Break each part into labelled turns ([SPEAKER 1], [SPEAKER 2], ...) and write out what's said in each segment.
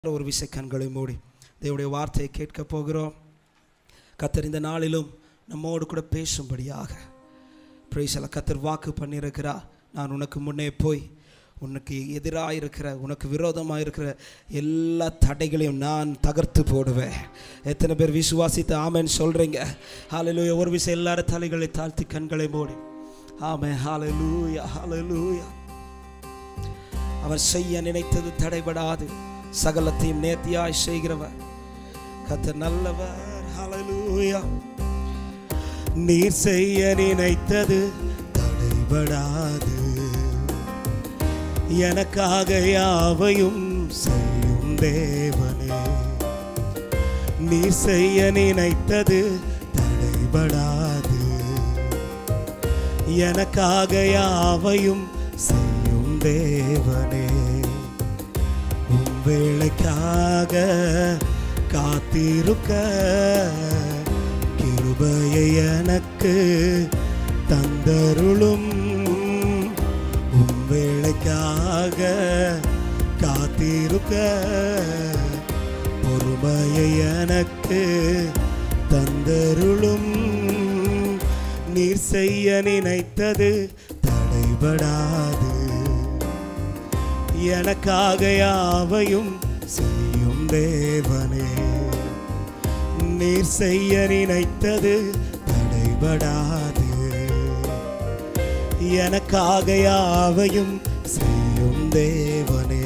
[SPEAKER 1] ஒரு விசை கண்களை மூடி தேவனுடைய வார்த்தையை கேட்க போகிறோம் கத்தர் இந்த நாளிலும் நம்மோடு கூட பேசும்படியாக பிரைசல கத்தர் வாக்கு பண்ணியிருக்கிறா நான் உனக்கு முன்னே போய் உனக்கு எதிராக இருக்கிற உனக்கு விரோதமாக இருக்கிற எல்லா தடைகளையும் நான் தகர்த்து போடுவேன் எத்தனை பேர் விசுவாசித்து ஆமேன்னு சொல்கிறீங்க ஹalleluya ஒரு விஷயம் எல்லாரும் தலைகளை தாழ்த்தி கண்களை மூடி ஆமே ஹalleluya ஹalleluya அவர் செய்ய நினைத்தது தடைபடாது சகலத்தையும் நேர்த்தியாய் செய்கிறவர் கத்தர் நல்லவர் ஹalleluya நீர் செய்ய நினைத்தது தடைபடாது எனக்காக யாவையும் செய்யும் தேவனே நீர் செய்ய நினைத்தது தடைபடாது எனக்காக யாவையும் செய்யும் தேவனே உம் வேளைக்காக காத்திருக்க கிருபையை எனக்கு தந்தருளும் உம் வேளைக்காக காத்திருக்க பொறுமையை எனக்கு தந்தருளும் நீர் செய்ய நினைத்தது தடைபடாது எனக்காக யாவையும் செய்யும் தேவனே நீர் செய்ய நினைத்தது தடைபடாது எனக்காக யாவையும் செய்யும் தேவனே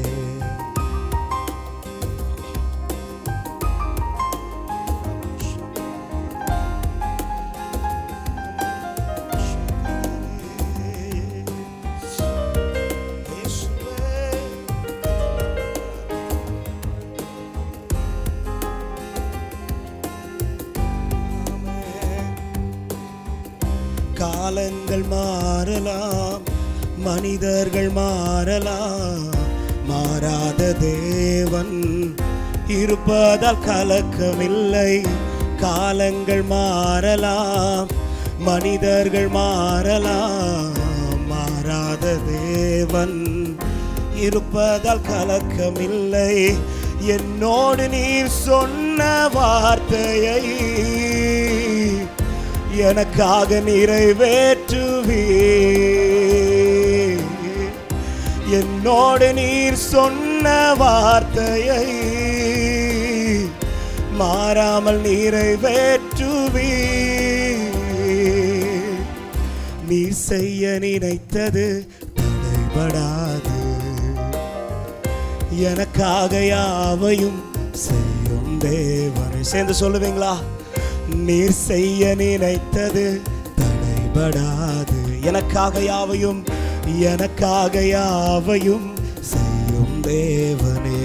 [SPEAKER 1] காலங்கள் மாறலாம் மனிதர்கள் மாறலாம் மாறாத தேவன் இருப்பதால் கலக்கமில்லை காலங்கள் மாறலாம் மனிதர்கள் மாறலாம் மாறாத தேவன் இருப்பதால் கலக்கமில்லை என்னோடு நீர் சொன்ன வார்த்தையை எனக்காக நிறைவேற்றுவே என்னோடு நீர் சொன்ன வார்த்தையை மாறாமல் நிறைவேற்றுவே நீர் செய்ய நினைத்தது தடைபடாது எனக்காக யாவையும் செய்யும் தேவனை சேர்ந்து சொல்லுவீங்களா நீர் செய்ய நினைத்தது தடைபடாது எனக்காக யாவையும் எனக்காக யாவையும் செய்யும் தேவனே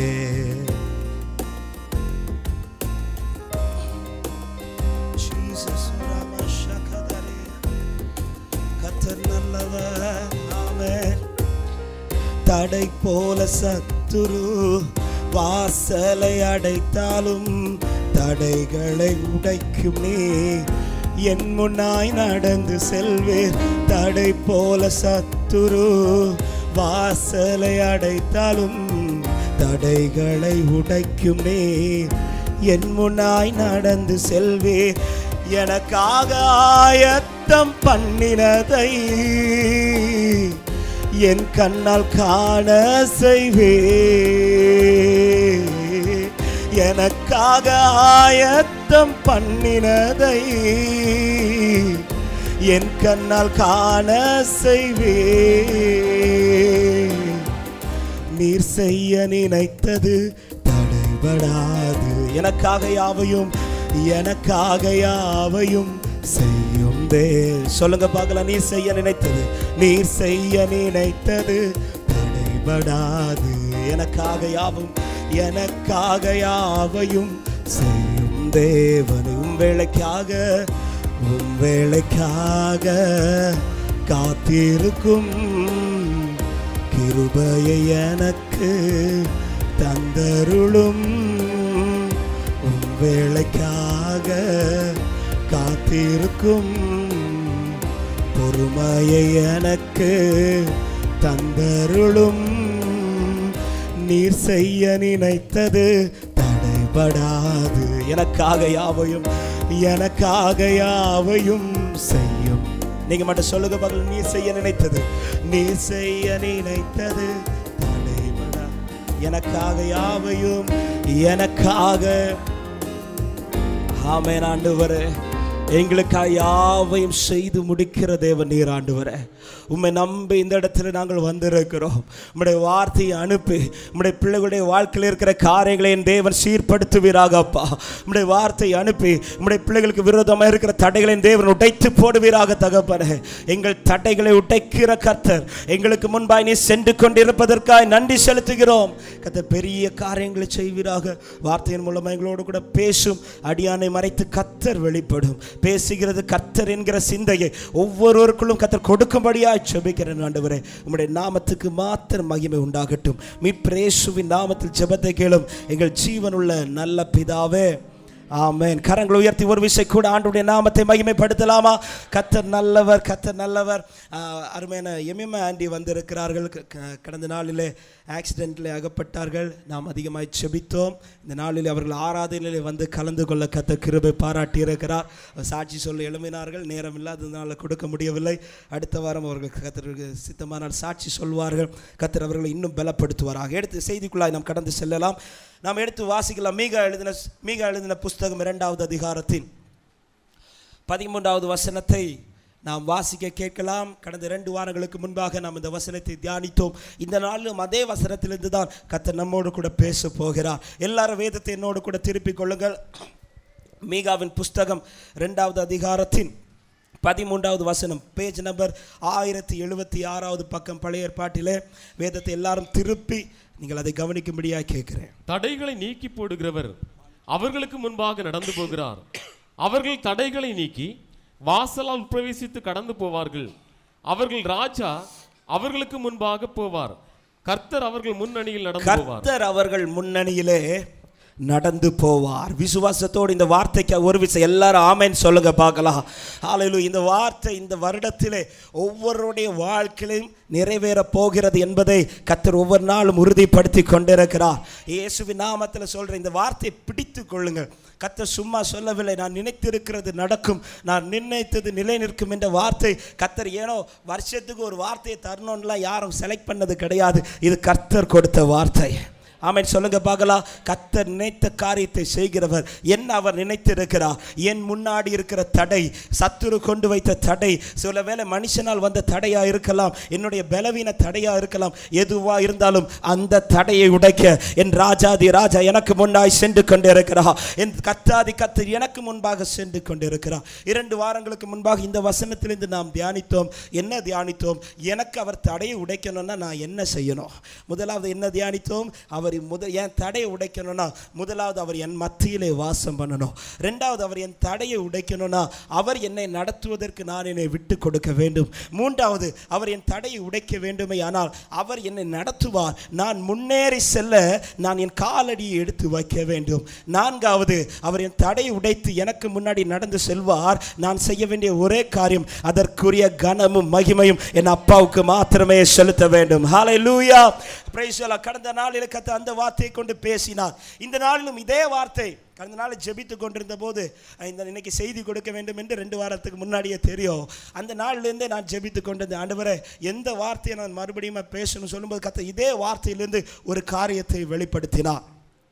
[SPEAKER 1] Jesus, Ramashakadare. கர்த்தர் நல்லவர் ஆமென் தடை போல சத்துரு வாசலை அடைத்தாலும் தடைகளை உடைக்கும் நீ என் முன்னாய் நடந்து செல்வேர் தடை போல சத்துரு வாசலை அடைத்தாலும் தடைகளை உடைக்கும் நீ என் முன்னாய் நடந்து செல்வேர் எனக்காக ஆயத்தம் பண்ணினதை என் கண்ணால் காண செய்வே எனக்காக ஆயத்தம் பண்ணினதை என் கண்ணால் காண செய்வே நீர் செய்ய நினைத்தது தடைபடாது எனக்காக யாவையும் எனக்காக யாவையும் செய்யும் தே சொல்லுங்க பார்க்கலாம் நீர் செய்ய நினைத்தது நீர் செய்ய நினைத்தது தடைபடாது எனக்காக யாவும் எனக்காக யாவையும் செய்யும் தேவனை உம் வேலைக்காக உம் வேலைக்காக காத்திருக்கும் கிருபையை எனக்கு தந்தருளும் உம் வேலைக்காக காத்திருக்கும் பொறுமையை எனக்கு தந்தருளும் நீர் செய்ய நினைத்தது தடைபடாது எனக்காக யாவையும் எனக்காக யாவையும் செய்யும் நீங்க மட்டும் சொல்லுங்க பார்க்கலாம் நீர் செய்ய நினைத்தது நீர் செய்ய நினைத்தது தடைபடா எனக்காக யாவையும் எனக்காக ஆமென் ஆண்டவரே எங்களுக்காக யாவையும் செய்து முடிக்கிற தேவன் நீர் ஆண்டவரே உம்மை நம்பி இந்த இடத்துல நாங்கள் வந்திருக்கிறோம் உம்முடைய வார்த்தையை அனுப்பி உம்முடைய பிள்ளைகளுடைய வாழ்க்கையில் இருக்கிற காரியங்களை என் தேவன் சீர்படுத்துவீராக அப்பா உம்முடைய வார்த்தையை அனுப்பி உம்முடைய பிள்ளைகளுக்கு விரோதமாக இருக்கிற தடைகளை என் தேவன் உடைத்து போடுவீராக தகப்பனே எங்கள் தடைகளை உடைக்கிற கர்த்தர் எங்களுக்கு முன்பாய் நீ சென்று கொண்டிருப்பதற்காக நன்றி செலுத்துகிறோம் கர்த்தர் பெரிய காரியங்களை செய்வீராக வார்த்தையின் மூலமாக எங்களோடு கூட பேசும் அடியானை மறைத்து கர்த்தர் வெளிப்படும் பேசுகிறது கர்த்தர் என்கிற சிந்தையை ஒவ்வொருவருக்குள்ளும் கர்த்தர் கொடுக்கும்படியாய் ஜெபிக்கிறேன் ஆண்டவரே உம்முடைய நாமத்துக்கு மாத்திரம் மகிமை உண்டாகட்டும் மீட்பிரேசுவின் நாமத்தில் ஜெபத்தை கேளும் எங்கள் ஜீவனுள்ள நல்ல பிதாவே ஆமென் கரங்களை உயர்த்தி ஒரு விஷயம் கூட ஆண்டுடைய நாமத்தை மகிமைப்படுத்தலாமா கத்தர் நல்லவர் கத்தர் நல்லவர் ஆஹ், அருமையான எம்எம் ஆண்டி வந்திருக்கிறார்கள் க- க- கடந்த நாளிலே ஆக்சிடென்ட்டில் அகப்பட்டார்கள் நாம் அதிகமாய் செபித்தோம் இந்த நாளில் அவர்கள் ஆராதனையிலே வந்து கலந்து கொள்ள கத்த கிருபை பாராட்டி இருக்கிறார் சாட்சி சொல்ல எழுமினார்கள் நேரம் இல்லாததுனால கொடுக்க முடியவில்லை அடுத்த வாரம் அவர்கள் கத்தருக்கு சித்தமானால் சாட்சி சொல்வார்கள் கத்தர் அவர்களை இன்னும் பலப்படுத்துவாராக எடுத்து செய்திக்குள்ளாய் நாம் கடந்து செல்லலாம் நாம் எடுத்து வாசிக்கலாம் மீகா எழுதின மீகா எழுதின புஸ்தகம் இரண்டாவது அதிகாரத்தின் பதிமூன்றாவது வசனத்தை நாம் வாசிக்க கேட்கலாம் கடந்த இரண்டு வாரங்களுக்கு முன்பாக நாம் இந்த வசனத்தை தியானித்தோம் இந்த நாளிலும் அதே வசனத்திலிருந்து தான் கர்த்தர் நம்மோடு கூட பேச போகிறார் எல்லாரும் வேதத்தை என்னோடு கூட திருப்பிக் கொள்ளுங்கள் மீகாவின் புஸ்தகம் இரண்டாவது அதிகாரத்தின் பதிமூன்றாவது வசனம் பேஜ் நம்பர் ஆயிரத்தி எழுபத்தி ஆறாவது பக்கம் பழைய ஏற்பாட்டிலே வேதத்தை எல்லாரும் திருப்பி நீங்கள் அதை கவனிக்கும்படியாக கேட்கிறேன்
[SPEAKER 2] தடைகளை நீக்கி போடுகிறவர் அவர்களுக்கு முன்பாக நடந்து போகிறார் அவர்கள் தடைகளை நீக்கி வாசலால் பிரவேசித்து கடந்து போவார்கள் அவர்கள் ராஜா அவர்களுக்கு முன்பாக போவார் கர்த்தர் அவர்கள் முன்னணியில் நடந்து போவார்
[SPEAKER 1] கர்த்தர் அவர்கள் முன்னணியிலே நடந்து போவார் விசுவாசத்தோடு இந்த வார்த்தைக்கு ஒரு விஷயம் எல்லாரும் ஆமென்னு சொல்லுங்க பார்க்கலாம் ஆலையிலும் இந்த வார்த்தை இந்த வருடத்திலே ஒவ்வொருடைய வாழ்க்கையிலும் நிறைவேற போகிறது என்பதை கர்த்தர் ஒவ்வொரு நாளும் உறுதிப்படுத்தி கொண்டிருக்கிறார் இயேசுவின் நாமத்தில் சொல்ற இந்த வார்த்தையை பிடித்து கொள்ளுங்கள் கர்த்தர் சும்மா சொல்லவில்லை நான் நினைத்திருக்கிறது நடக்கும் நான் நிர்ணயித்தது நிலை நிற்கும் என்ற வார்த்தை கர்த்தர் ஏனோ வருஷத்துக்கு ஒரு வார்த்தையை தரணும்லாம் யாரும் செலக்ட் பண்ணது கிடையாது இது கர்த்தர் கொடுத்த வார்த்தை ஆமென் சொல்லுங்க பார்க்கலாம் கர்த்தர் நினைத்த காரியத்தை செய்கிறவர் என்ன அவர் நினைத்திருக்கிறார் என் முன்னாடி இருக்கிற தடை சத்துரு கொண்டு வைத்த தடை சில வேளை மனுஷனால் வந்த தடையா இருக்கலாம் என்னுடைய பலவீன தடையா இருக்கலாம் எதுவா இருந்தாலும் அந்த தடையை உடைக்க என் ராஜாதி ராஜா எனக்கு முன்னாய் சென்று கொண்டிருக்கிறார் என் கத்தாதி கத்தர் எனக்கு முன்பாக சென்று கொண்டிருக்கிறார் இரண்டு வாரங்களுக்கு முன்பாக இந்த வசனத்திலிருந்து நாம் தியானித்தோம் என்ன தியானித்தோம் எனக்கு அவர் தடையை உடைக்கணும்னா நான் என்ன செய்யணும் முதலாவது என்ன தியானித்தோம் அவர் முதல் என் தடையை உடைக்கணும்னா முதலாவது அவர் என் மத்தியிலே வாசம் பண்ணணும் ரெண்டாவது அவர் என் தடையை உடைக்கணும்னா அவர் என்னை நடத்துவதற்கு நான் என்னை விட்டு கொடுக்க வேண்டும் மூன்றாவது அவர் என் தடையை உடைக்க வேண்டுமே ஆனால் அவர் என்னை நடத்துவார் நான் முன்னேறி செல்ல நான் என் காலடியை எடுத்து வைக்க வேண்டும் நான்காவது அவர் என் தடையை உடைத்து எனக்கு முன்னாடி நடந்து செல்வார் நான் செய்ய வேண்டிய ஒரே காரியம் அதற்குரிய கனமும் மகிமையும் என் அப்பாவுக்கு மாத்திரமே செலுத்த வேண்டும் ஹalleluya praise the Lord. கடந்த நாளில் கத்த அந்த வார்த்தையை கொண்டு பேசினார் இந்த நாளிலும் இதே வார்த்தை கடந்த நாள் ஜெபித்து கொண்டிருந்த போது இந்த இன்னைக்கு செய்தி கொடுக்க வேண்டும் என்று ரெண்டு வாரத்துக்கு முன்னாடியே தெரியும் அந்த நாள்லேருந்தே நான் ஜெபித்து கொண்டிருந்தேன் ஆண்டவரே எந்த வார்த்தையை நான் மறுபடியும் பேசணும் சொல்லும்போது கத்த இதே வார்த்தையிலிருந்து ஒரு காரியத்தை வெளிப்படுத்தினார்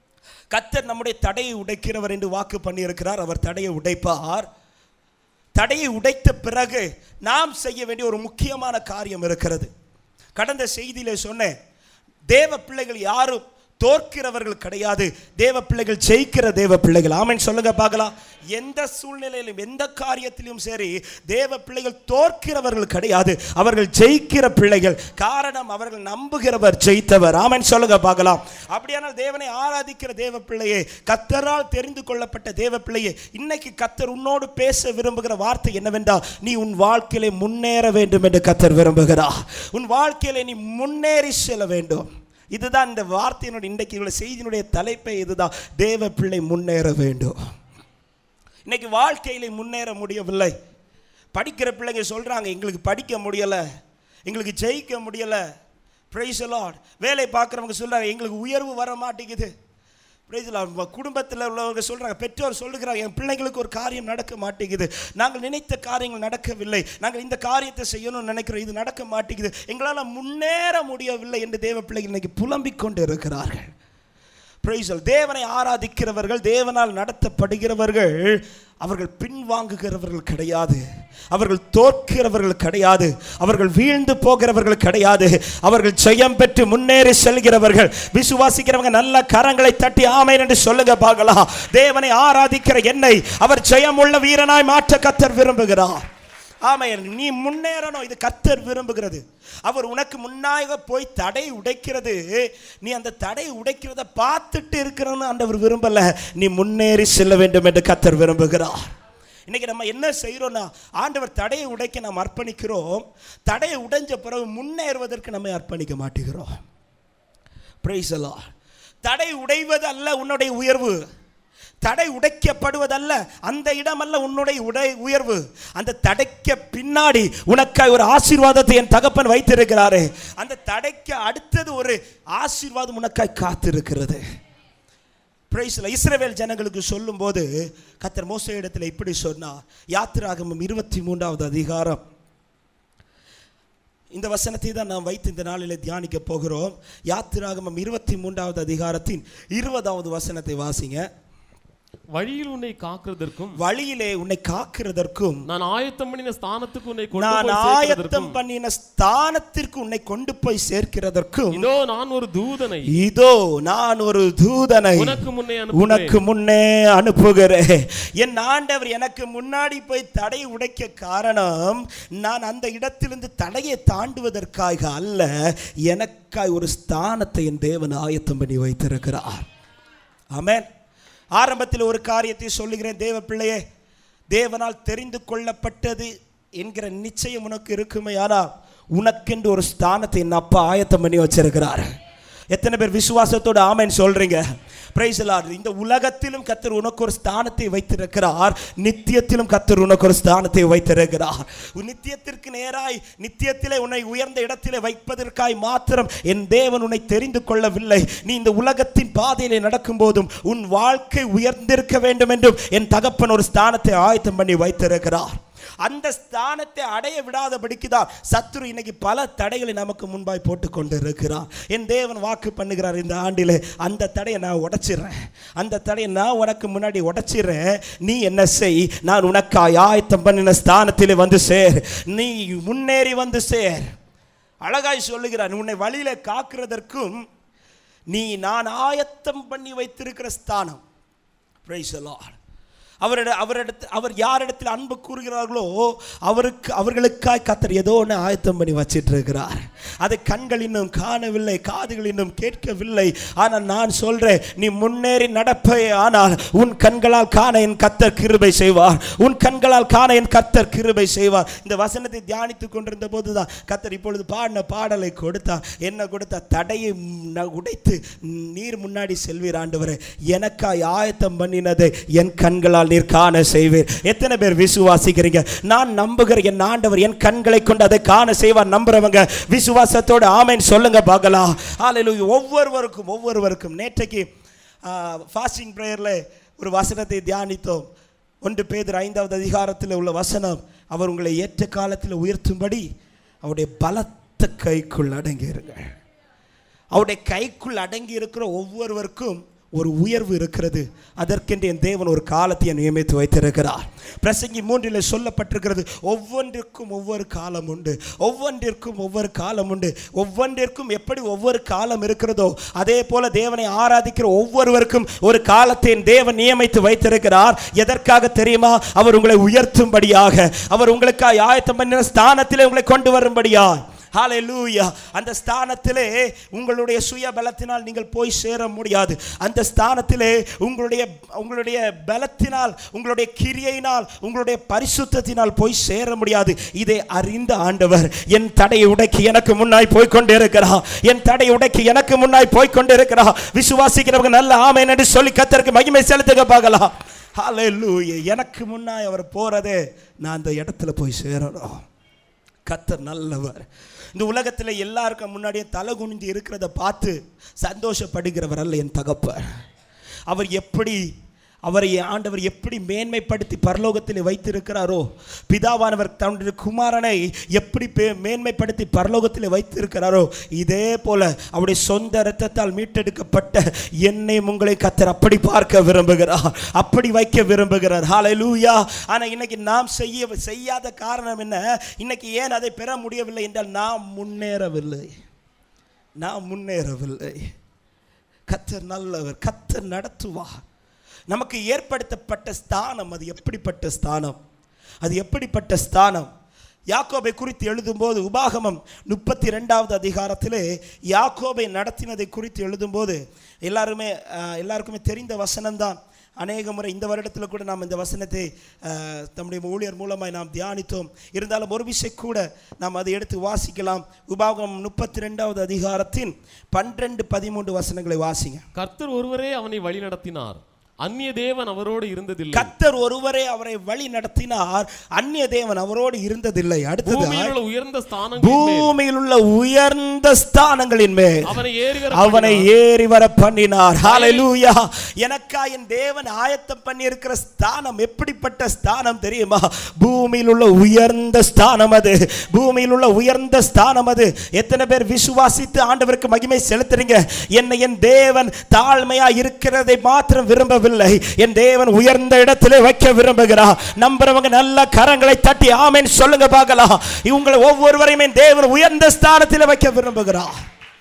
[SPEAKER 1] கத்தர் நம்முடைய தடையை உடைக்கிறவர் என்று வாக்கு பண்ணியிருக்கிறார் அவர் தடையை உடைப்பார் தடையை உடைத்த பிறகு நாம் செய்ய வேண்டிய ஒரு முக்கியமான காரியம் இருக்கிறது கடந்த செய்தியிலே சொன்னேன் தேவ பிள்ளைகள் யாரும் தோற்கிறவர்கள் கிடையாது தேவ பிள்ளைகள் ஜெயிக்கிற தேவ பிள்ளைகள் ஆமென் சொல்லுங்க பார்க்கலாம் எந்த சூழ்நிலையிலும் எந்த காரியத்திலும் சரி தேவ பிள்ளைகள் தோற்கிறவர்கள் கிடையாது அவர்கள் ஜெயிக்கிற பிள்ளைகள் காரணம் அவர்கள் நம்புகிறவர் ஜெயித்தவர் ஆமென் சொல்லுங்க பார்க்கலாம் அப்படியானால் தேவனை ஆராதிக்கிற தேவ பிள்ளையே கத்தரால் தெரிந்து கொள்ளப்பட்ட தேவ பிள்ளையே இன்னைக்கு கத்தர் உன்னோடு பேச விரும்புகிற வார்த்தை என்னவென்றால் நீ உன் வாழ்க்கையிலே முன்னேற வேண்டும் என்று கத்தர் விரும்புகிறார் உன் வாழ்க்கையிலே நீ முன்னேறி செல்ல வேண்டும் இதுதான் இந்த வார்த்தையினுடைய இன்றைக்கு உள்ள செய்தியினுடைய தலைப்பே இதுதான் தேவ பிள்ளை முன்னேற வேண்டும் இன்னைக்கு வாழ்க்கையில முன்னேற முடியவில்லை படிக்கிற பிள்ளைங்க சொல்றாங்க எங்களுக்கு படிக்க முடியல எங்களுக்கு ஜெயிக்க முடியல பிரைஸ் லார்ட் வேலை பார்க்குறவங்க சொல்றாங்க எங்களுக்கு உயர்வு வர மாட்டேங்குது பிரைஸ் லார்ட் குடும்பத்தில் உள்ளவங்க சொல்றாங்க பெற்றோர் சொல்லுகிறாங்க என் பிள்ளைங்களுக்கு ஒரு காரியம் நடக்க மாட்டேங்குது நாங்கள் நினைத்த காரியங்கள் நடக்கவில்லை நாங்கள் இந்த காரியத்தை செய்யணும்னு நினைக்கிறோம் இது நடக்க மாட்டேங்குது எங்களால் முன்னேற முடியவில்லை என்று தேவ பிள்ளைகள் இன்னைக்கு புலம்பிக் கொண்டு இருக்கிறார்கள் பிரைசல் தேவனை ஆராதிக்கிறவர்கள் தேவனால் நடத்தப்படுகிறவர்கள் அவர்கள் பின்வாங்குகிறவர்கள் கிடையாது அவர்கள் தோற்கிறவர்கள் கிடையாது அவர்கள் வீழ்ந்து போகிறவர்கள் கிடையாது அவர்கள் ஜெயம் பெற்று முன்னேறி செல்கிறவர்கள் விசுவாசிக்கிறவங்க நல்ல கரங்களை தட்டி ஆமேன் என்று சொல்லுங்க பார்க்கலாம் தேவனை ஆராதிக்கிற என்னை அவர் ஜெயமுள்ள வீரனாய் மாற்ற கத்தர் விரும்புகிறார் ஆமையன் நீ முன்னேறணும் இது கத்தர் விரும்புகிறது அவர் உனக்கு முன்னாக போய் தடை உடைக்கிறது நீ அந்த தடை உடைக்கிறத பார்த்துட்டு இருக்கிறன்னு ஆண்டவர் விரும்பல நீ முன்னேறி செல்ல வேண்டும் என்று கத்தர் விரும்புகிறார் இன்னைக்கு நம்ம என்ன செய்கிறோம்னா ஆண்டவர் தடையை உடைக்க நாம் அர்ப்பணிக்கிறோம் தடையை உடைஞ்ச பிறகு முன்னேறுவதற்கு நம்ம அர்ப்பணிக்க மாட்டேங்கிறோம் Praise the Lord. தடை உடைவது அல்ல உன்னுடைய உயர்வு தடை உடைக்கப்படுவதல்ல அந்த இடமல்ல உன்னுடைய உடை உயர்வு அந்த தடைக்க பின்னாடி உனக்காய் ஒரு ஆசீர்வாதத்தை என் தகப்பன் வைத்திருக்கிறாரே அந்த தடைக்கு அடுத்தது ஒரு ஆசீர்வாதம் உனக்காய் காத்திருக்கிறது பிரைஸ்ல இஸ்ரவேல் ஜனங்களுக்கு சொல்லும்போது கத்தர் மோச இடத்துல இப்படி சொன்னார் யாத்திராகமம் இருபத்தி மூன்றாவது அதிகாரம் இந்த வசனத்தை தான் நாம் வைத்து இந்த நாளில் தியானிக்க போகிறோம் யாத்திராகமம் இருபத்தி மூன்றாவது அதிகாரத்தின் இருபதாவது வசனத்தை வாசிங்க
[SPEAKER 2] வழியில் உன்னை காக்கிறதற்கும்
[SPEAKER 1] வழியிலே உன்னை காக்கிறதற்கும்
[SPEAKER 2] நான் ஆயத்தம் பண்ணின ஸ்தானத்துக்கு உன்னை கொண்டு
[SPEAKER 1] நான்
[SPEAKER 2] போய்
[SPEAKER 1] ஆயத்தம்
[SPEAKER 2] சேர்க்கிறதற்கும்
[SPEAKER 1] பண்ணின ஸ்தானத்திற்கு உன்னை கொண்டு போய் சேர்க்கிறதற்கும்
[SPEAKER 2] இதோ நான் ஒரு தூதனை
[SPEAKER 1] இதோ நான் ஒரு தூதனை
[SPEAKER 2] உனக்கு முன்னே
[SPEAKER 1] உனக்கு
[SPEAKER 2] அனுப்புகிறேன்
[SPEAKER 1] முன்னே அனுப்புகிறேன் என் ஆண்டவர் எனக்கு முன்னாடி போய் தடை உடைக்க காரணம் நான் அந்த இடத்திலிருந்து தடையை தாண்டுவதற்காக அல்ல எனக்காய் ஒரு ஸ்தானத்தை என் தேவன் ஆயத்தம் பண்ணி வைத்திருக்கிறார் ஆமென் ஆரம்பத்தில் ஒரு காரியத்தை சொல்லுகிறேன் தேவ பிள்ளையே தேவனால் தெரிந்து கொள்ளப்பட்டது என்கிற நிச்சயம் உனக்கு இருக்குமே ஆனால் உனக்கென்று ஒரு ஸ்தானத்தை என் அப்பா ஆயத்தம் பண்ணி வச்சிருக்கிறார் எத்தனை பேர் விசுவாசத்தோட ஆமென் சொல்றீங்க பிரைஸ் இந்த உலகத்திலும் கத்தர் உனக்கு ஒரு ஸ்தானத்தை வைத்திருக்கிறார் நித்தியத்திலும் கத்தர் உனக்கு ஒரு ஸ்தானத்தை வைத்திருக்கிறார் உன் நித்தியத்திற்கு நேராய் நித்தியத்திலே உன்னை உயர்ந்த இடத்திலே வைப்பதற்காய் மாத்திரம் என் தேவன் உன்னை தெரிந்து கொள்ளவில்லை நீ இந்த உலகத்தின் பாதையிலே நடக்கும் போதும் உன் வாழ்க்கை உயர்ந்திருக்க வேண்டும் என்றும் என் தகப்பன் ஒரு ஸ்தானத்தை ஆயத்தம் பண்ணி வைத்திருக்கிறார் அந்த ஸ்தானத்தை அடைய விடாதபடிக்கு தான் சத்துரு இன்னைக்கு பல தடைகளை நமக்கு முன்பாய் போட்டு கொண்டு இருக்கிறார் என் தேவன் வாக்கு பண்ணுகிறார் இந்த ஆண்டிலே அந்த தடையை நான் உடைச்சிடுறேன் அந்த தடையை நான் உனக்கு முன்னாடி உடைச்சிடுறேன் நீ என்ன செய் நான் உனக்காய் ஆயத்தம் பண்ணின ஸ்தானத்திலே வந்து சேர் நீ முன்னேறி வந்து சேர் அழகாய் சொல்லுகிறார் உன்னை வழியில காக்கிறதற்கும் நீ நான் ஆயத்தம் பண்ணி வைத்திருக்கிற ஸ்தானம் Praise the Lord. அவரிட அவரிடத்து அவர் யாரிடத்தில் அன்பு கூறுகிறார்களோ அவருக்கு அவர்களுக்காய் கத்தர் ஏதோ ஒன்று ஆயத்தம் பண்ணி வச்சிட்டு இருக்கிறார் அது கண்கள் இன்னும் காணவில்லை காதுகள் இன்னும் கேட்கவில்லை ஆனால் நான் சொல்றேன் நீ முன்னேறி நடப்பே ஆனால் உன் கண்களால் காண என் கத்தர் கிருபை செய்வார் உன் கண்களால் காண என் கத்தர் கிருபை செய்வார் இந்த வசனத்தை தியானித்துக் கொண்டிருந்த போதுதான் கத்தர் இப்பொழுது பாடின பாடலை கொடுத்தா என்ன கொடுத்தா தடையை ந- உடைத்து நீர் முன்னாடி செல்வீர் ஆண்டவரே எனக்காய் ஆயத்தம் பண்ணினதை என் கண்களால் நீர் காண செய்வீர் எத்தனை பேர் விசுவாசிக்கிறீங்க நான் நம்புகிற என் ஆண்டவர் என் கண்களை கொண்டு அதை காண செய்வார் நம்புறவங்க விசுவாசத்தோட ஆமென் சொல்லுங்க பார்க்கலாம் ஹalleluya ஒவ்வொருவருக்கும் ஒவ்வொருவருக்கும் நேற்றைக்கு ஃபாஸ்டிங் ப்ரேயரில் ஒரு வசனத்தை தியானித்தோம் ஒன்று பேதர் ஐந்தாவது அதிகாரத்தில் உள்ள வசனம் அவர் உங்களை ஏற்ற காலத்தில் உயர்த்தும்படி அவருடைய பலத்த கைக்குள் அடங்கியிருங்கள் அவருடைய கைக்குள் அடங்கி இருக்கிற ஒவ்வொருவருக்கும் ஒரு உயர்வு இருக்கிறது அதற்கென்று என் தேவன் ஒரு காலத்தை நியமித்து வைத்திருக்கிறார் பிரசங்கி மூன்றில் சொல்லப்பட்டிருக்கிறது ஒவ்வொன்றிற்கும் ஒவ்வொரு காலம் உண்டு ஒவ்வொன்றிற்கும் ஒவ்வொரு காலம் உண்டு ஒவ்வொன்றிற்கும் எப்படி ஒவ்வொரு காலம் இருக்கிறதோ அதே போல தேவனை ஆராதிக்கிற ஒவ்வொருவருக்கும் ஒரு காலத்தை என் தேவன் நியமித்து வைத்திருக்கிறார் எதற்காக தெரியுமா அவர் உங்களை உயர்த்தும்படியாக அவர் உங்களுக்காக ஆயத்தம் பண்ணின ஸ்தானத்திலே உங்களை கொண்டு வரும்படியா ஹalleluya அந்த ஸ்தானத்திலே உங்களுடைய சுய பலத்தினால் நீங்கள் போய் சேர முடியாது அந்த ஸ்தானத்திலே உங்களுடைய உங்களுடைய பலத்தினால் உங்களுடைய கிரியையினால் உங்களுடைய பரிசுத்தத்தினால் போய் சேர முடியாது இதை அறிந்த ஆண்டவர் என் தடையை உடைக்கி எனக்கு முன்னாய் போய் கொண்டிருக்கிறார் என் தடையை உடைக்கி எனக்கு முன்னாய் போய் கொண்டிருக்கிறார் விசுவாசிக்கிறவங்க நல்ல ஆமென் என்று சொல்லி கத்தருக்கு மகிமை செலுத்துக பார்க்கலாம் ஹalleluya எனக்கு முன்னாய் அவர் போறதே நான் அந்த இடத்துல போய் சேரணும் கத்தர் நல்லவர் இந்த உலகத்தில் எல்லாருக்கும் முன்னாடியே தலை குனிந்து இருக்கிறத பார்த்து சந்தோஷப்படுகிறவர் அல்ல என் தகப்பர் அவர் எப்படி அவரை ஆண்டவர் எப்படி மேன்மைப்படுத்தி பரலோகத்தில் வைத்திருக்கிறாரோ பிதாவானவர் தன்னுடைய குமாரனை எப்படி பே- மேன்மைப்படுத்தி பரலோகத்தில் வைத்திருக்கிறாரோ இதே போல அவருடைய சொந்த இரத்தத்தால் மீட்டெடுக்கப்பட்ட என்னை உங்களை கத்தர் அப்படி பார்க்க விரும்புகிறார் அப்படி வைக்க விரும்புகிறார் ஹalleluya ஆனா இன்னைக்கு நாம் செய்ய செய்யாத காரணம் என்ன இன்னைக்கு ஏன் அதை பெற முடியவில்லை என்றால் நாம் முன்னேறவில்லை நாம் முன்னேறவில்லை கத்தர் நல்லவர் கத்தர் நடத்துவார் நமக்கு ஏற்படுத்தப்பட்ட ஸ்தானம் அது எப்படிப்பட்ட ஸ்தானம் அது எப்படிப்பட்ட ஸ்தானம் யாக்கோபை குறித்து எழுதும்போது உபாகமம் முப்பத்தி ரெண்டாவது அதிகாரத்திலே யாக்கோபை நடத்தினதை குறித்து எழுதும்போது எல்லாருமே அஹ், எல்லாருக்குமே தெரிந்த வசனம்தான் அநேக முறை இந்த வருடத்தில் கூட நாம் இந்த வசனத்தை அஹ், நம்முடைய ஊழியர் மூலமாய் நாம் தியானித்தோம் இருந்தாலும் ஒரு விஷயம் கூட நாம் அதை எடுத்து வாசிக்கலாம் உபாகமம் முப்பத்தி ரெண்டாவது அதிகாரத்தின் பன்னிரெண்டு பதிமூன்று வசனங்களை வாசிங்க
[SPEAKER 2] கர்த்தர் ஒருவரே அவனை வழி நடத்தினார் அந்நிய தேவன் அவரோடு இருந்ததில்லை
[SPEAKER 1] கத்தர் ஒருவரே அவரை வழி நடத்தினார் அந்நிய தேவன் அவரோடு இருந்ததில்லை அடுத்தது
[SPEAKER 2] பூமியில் உள்ள உயர்ந்த ஸ்தானங்களின் மேல்
[SPEAKER 1] பூமியில் உள்ள உயர்ந்த ஸ்தானங்களின் மேல்
[SPEAKER 2] அவனை ஏறி வர
[SPEAKER 1] அவனை ஏறி வர பண்ணினார் ஹalleluya எனக்கா என் தேவன் ஆயத்தம் பண்ணி இருக்கிற ஸ்தானம் எப்படிப்பட்ட ஸ்தானம் தெரியுமா பூமியில் உள்ள உயர்ந்த ஸ்தானம் அது பூமியில் உள்ள உயர்ந்த ஸ்தானம் அது எத்தனை பேர் விசுவாசித்து ஆண்டவருக்கு மகிமை செலுத்துறீங்க என்னை என் தேவன் தாழ்மையா இருக்கிறதை மாத்திரம் விரும்பவில்லை என் தேவன் உயர்ந்த இடத்திலே வைக்க விரும்புகிறார் நம்புறவங்க நல்ல கரங்களை தட்டி ஆமென் சொல்லுங்க பார்க்கலாம் இவங்களை ஒவ்வொருவரையும் என் தேவன் உயர்ந்த ஸ்தானத்தில் வைக்க விரும்புகிறார்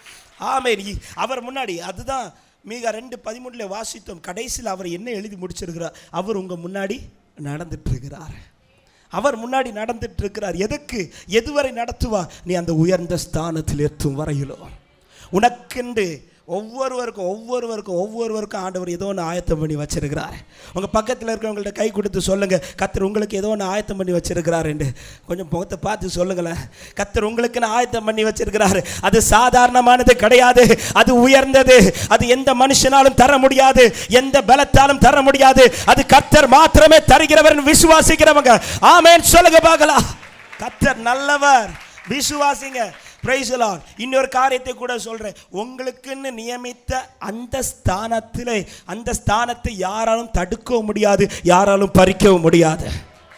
[SPEAKER 1] ஆமென் இ- அவர் முன்னாடி அதுதான் மீக ரெண்டு பதிமூணுல வாசித்தோம் கடைசியில் அவர் என்ன எழுதி முடிச்சிருக்கிறார் அவர் உங்க முன்னாடி நடந்துட்டு இருக்கிறார் அவர் முன்னாடி நடந்துட்டு இருக்கிறார் எதுக்கு எதுவரை நடத்துவா நீ அந்த உயர்ந்த ஸ்தானத்தில் எத்தும் வரையிலும் உனக்கென்று ஒவ்வொருவருக்கும் ஒவ்வொருவருக்கும் ஒவ்வொருவருக்கும் ஆண்டவர் ஏதோ ஒன்று ஆயத்தம் பண்ணி வச்சிருக்கிறார் உங்கள் பக்கத்தில் இருக்கிறவங்கள்ட்ட கை கொடுத்து சொல்லுங்கள் கத்தர் உங்களுக்கு ஏதோ ஒன்று ஆயத்தம் பண்ணி வச்சிருக்கிறாருண்டு கொஞ்சம் முகத்தை பார்த்து சொல்லுங்களேன் கத்தர் உங்களுக்குன்னு ஆயத்தம் பண்ணி வச்சிருக்கிறாரு அது சாதாரணமானது கிடையாது அது உயர்ந்தது அது எந்த மனுஷனாலும் தர முடியாது எந்த பலத்தாலும் தர முடியாது அது கத்தர் மாத்திரமே தருகிறவர் விசுவாசிக்கிறவங்க ஆமென் சொல்லுங்க பார்க்கலாம் கத்தர் நல்லவர் விசுவாசிங்க Praise the Lord. இன்னொரு காரியத்தை கூட சொல்றேன் உங்களுக்குன்னு நியமித்த அந்த ஸ்தானத்திலே அந்த ஸ்தானத்தை யாராலும் தடுக்கவும் முடியாது யாராலும் பறிக்கவும் முடியாது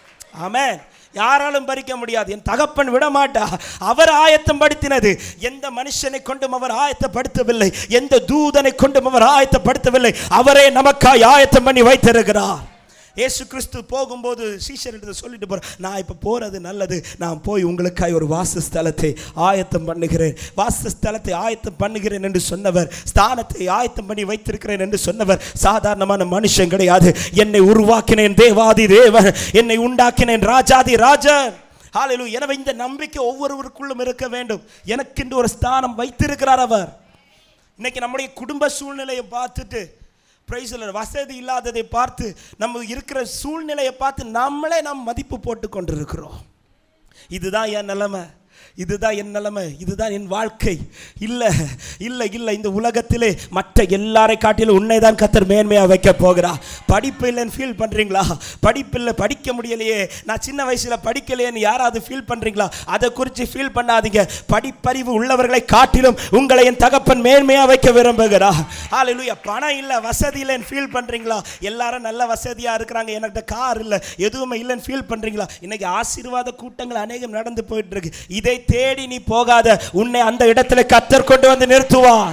[SPEAKER 1] ஆமென் யாராலும் பறிக்க முடியாது என் தகப்பன் விட மாட்டா அவர் ஆயத்தம் படுத்தினது எந்த மனுஷனை கொண்டும் அவர் ஆயத்தப்படுத்தவில்லை எந்த தூதனை கொண்டும் அவர் ஆயத்தப்படுத்தவில்லை அவரே நமக்காய் ஆயத்தம் பண்ணி வைத்திருக்கிறார் இயேசு கிறிஸ்து போகும்போது சீஷர்கிட்ட சொல்லிட்டு போற நான் இப்போ போறது நல்லது நான் போய் உங்களுக்காய் ஒரு வாசஸ்தலத்தை ஆயத்தம் பண்ணுகிறேன் வாசஸ்தலத்தை ஆயத்தம் பண்ணுகிறேன் என்று சொன்னவர் ஸ்தானத்தை ஆயத்தம் பண்ணி வைத்திருக்கிறேன் என்று சொன்னவர் சாதாரணமான மனுஷன் கிடையாது என்னை உருவாக்கினேன் தேவாதி தேவன் என்னை உண்டாக்கினேன் ராஜாதி ராஜன் ஹalleluya எனவே இந்த நம்பிக்கை ஒவ்வொருவருக்குள்ளும் இருக்க வேண்டும் எனக்கென்று ஒரு ஸ்தானம் வைத்திருக்கிறார் அவர் இன்னைக்கு நம்முடைய குடும்ப சூழ்நிலையை பார்த்துட்டு பிரைஸில் வசதி இல்லாததை பார்த்து நம்ம இருக்கிற சூழ்நிலையை பார்த்து நம்மளே நாம் மதிப்பு போட்டு கொண்டிருக்கிறோம் இதுதான் என் நிலைமை இதுதான் என் நிலைமை இதுதான் என் வாழ்க்கை இல்லை இல்லை இல்லை இந்த உலகத்திலே மற்ற எல்லாரை காட்டிலும் உன்னை தான் கத்தர் மேன்மையாக வைக்க போகிறா படிப்பு இல்லைன்னு ஃபீல் பண்ணுறீங்களா படிப்பில்லை படிக்க முடியலையே நான் சின்ன வயசில் படிக்கலையேன்னு யாராவது ஃபீல் பண்ணுறீங்களா அதை குறித்து ஃபீல் பண்ணாதீங்க படிப்பறிவு உள்ளவர்களை காட்டிலும் உங்களை என் தகப்பன் மேன்மையாக வைக்க விரும்புகிறா ஹalleluya பணம் இல்லை வசதி இல்லைன்னு ஃபீல் பண்ணுறீங்களா எல்லாரும் நல்ல வசதியாக இருக்கிறாங்க என்கிட்ட கார் இல்லை எதுவுமே இல்லைன்னு ஃபீல் பண்ணுறீங்களா இன்னைக்கு ஆசீர்வாத கூட்டங்கள் அநேகம் நடந்து போயிட்டு இருக்கு இதை தேடி நீ போகாத உன்னை அந்த இடத்துல கத்தர் கொண்டு வந்து நிறுத்துவார்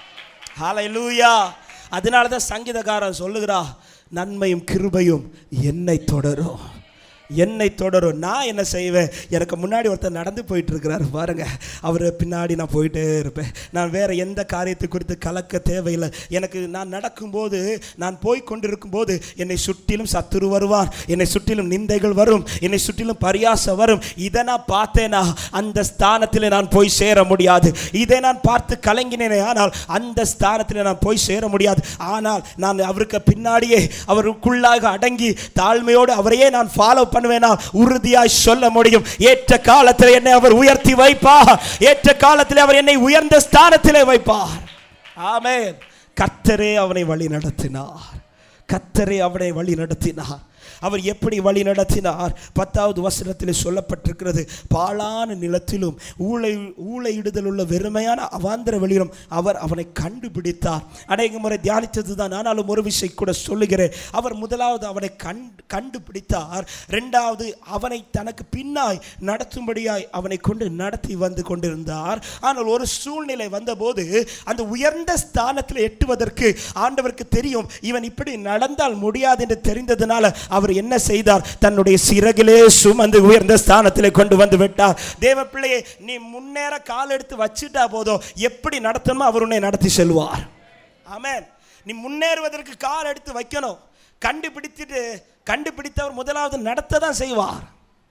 [SPEAKER 1] ஹalleluya அதனால தான் சங்கீதக்காரன் சொல்லுகிறா நன்மையும் கிருபையும் என்னை தொடரும் என்னை தொடரும் நான் என்ன செய்வேன் எனக்கு முன்னாடி ஒருத்தர் நடந்து போயிட்டு இருக்கிறாரு பாருங்க அவர் பின்னாடி நான் போயிட்டே இருப்பேன் நான் வேற எந்த காரியத்தை குறித்து கலக்க தேவையில்லை எனக்கு நான் நடக்கும்போது நான் போய் கொண்டிருக்கும் போது என்னை சுற்றிலும் சத்துரு வருவார் என்னை சுற்றிலும் நிந்தைகள் வரும் என்னை சுற்றிலும் பரியாசம் வரும் இதை நான் பார்த்தேனா அந்த ஸ்தானத்தில் நான் போய் சேர முடியாது இதை நான் பார்த்து கலங்கினேனே ஆனால் அந்த ஸ்தானத்தில் நான் போய் சேர முடியாது ஆனால் நான் அவருக்கு பின்னாடியே அவருக்குள்ளாக அடங்கி தாழ்மையோடு அவரையே நான் ஃபாலோ பண்ணுவேனா உறுதியாய் சொல்ல முடியும் ஏற்ற காலத்தில் என்னை அவர் உயர்த்தி வைப்பார் ஏற்ற காலத்தில் அவர் என்னை உயர்ந்த ஸ்தானத்திலே வைப்பார் ஆமென் கர்த்தரே அவனை வழி நடத்தினார் கர்த்தரே அவனை வழி நடத்தினார் அவர் எப்படி வழி நடத்தினார் பத்தாவது வசனத்தில் சொல்லப்பட்டிருக்கிறது பாழான நிலத்திலும் ஊழை ஊழையிடுதல் உள்ள வெறுமையான அவாந்திர வெளியிலும் அவர் அவனை கண்டுபிடித்தார் அநேக முறை தியானித்தது தான் ஆனாலும் ஒரு விஷயம் கூட சொல்லுகிறேன் அவர் முதலாவது அவனை கண் கண்டுபிடித்தார் ரெண்டாவது அவனை தனக்கு பின்னாய் நடத்தும்படியாய் அவனை கொண்டு நடத்தி வந்து கொண்டிருந்தார் ஆனால் ஒரு சூழ்நிலை வந்தபோது அந்த உயர்ந்த ஸ்தானத்தில் எட்டுவதற்கு ஆண்டவருக்கு தெரியும் இவன் இப்படி நடந்தால் முடியாது என்று தெரிந்ததுனால அவர் என்ன செய்தார் தன்னுடைய சிறகிலே சுமந்து உயர்ந்த ஸ்தானத்திலே கொண்டு வந்து விட்டார் தேவ பிள்ளையை நீ முன்னேற கால் எடுத்து வச்சுட்டா போதும் எப்படி நடத்தணுமோ அவர் உன்னை நடத்தி செல்வார் ஆமென் நீ முன்னேறுவதற்கு கால் எடுத்து வைக்கணும் கண்டுபிடித்துட்டு கண்டுபிடித்தவர் முதலாவது நடத்த தான் செய்வார்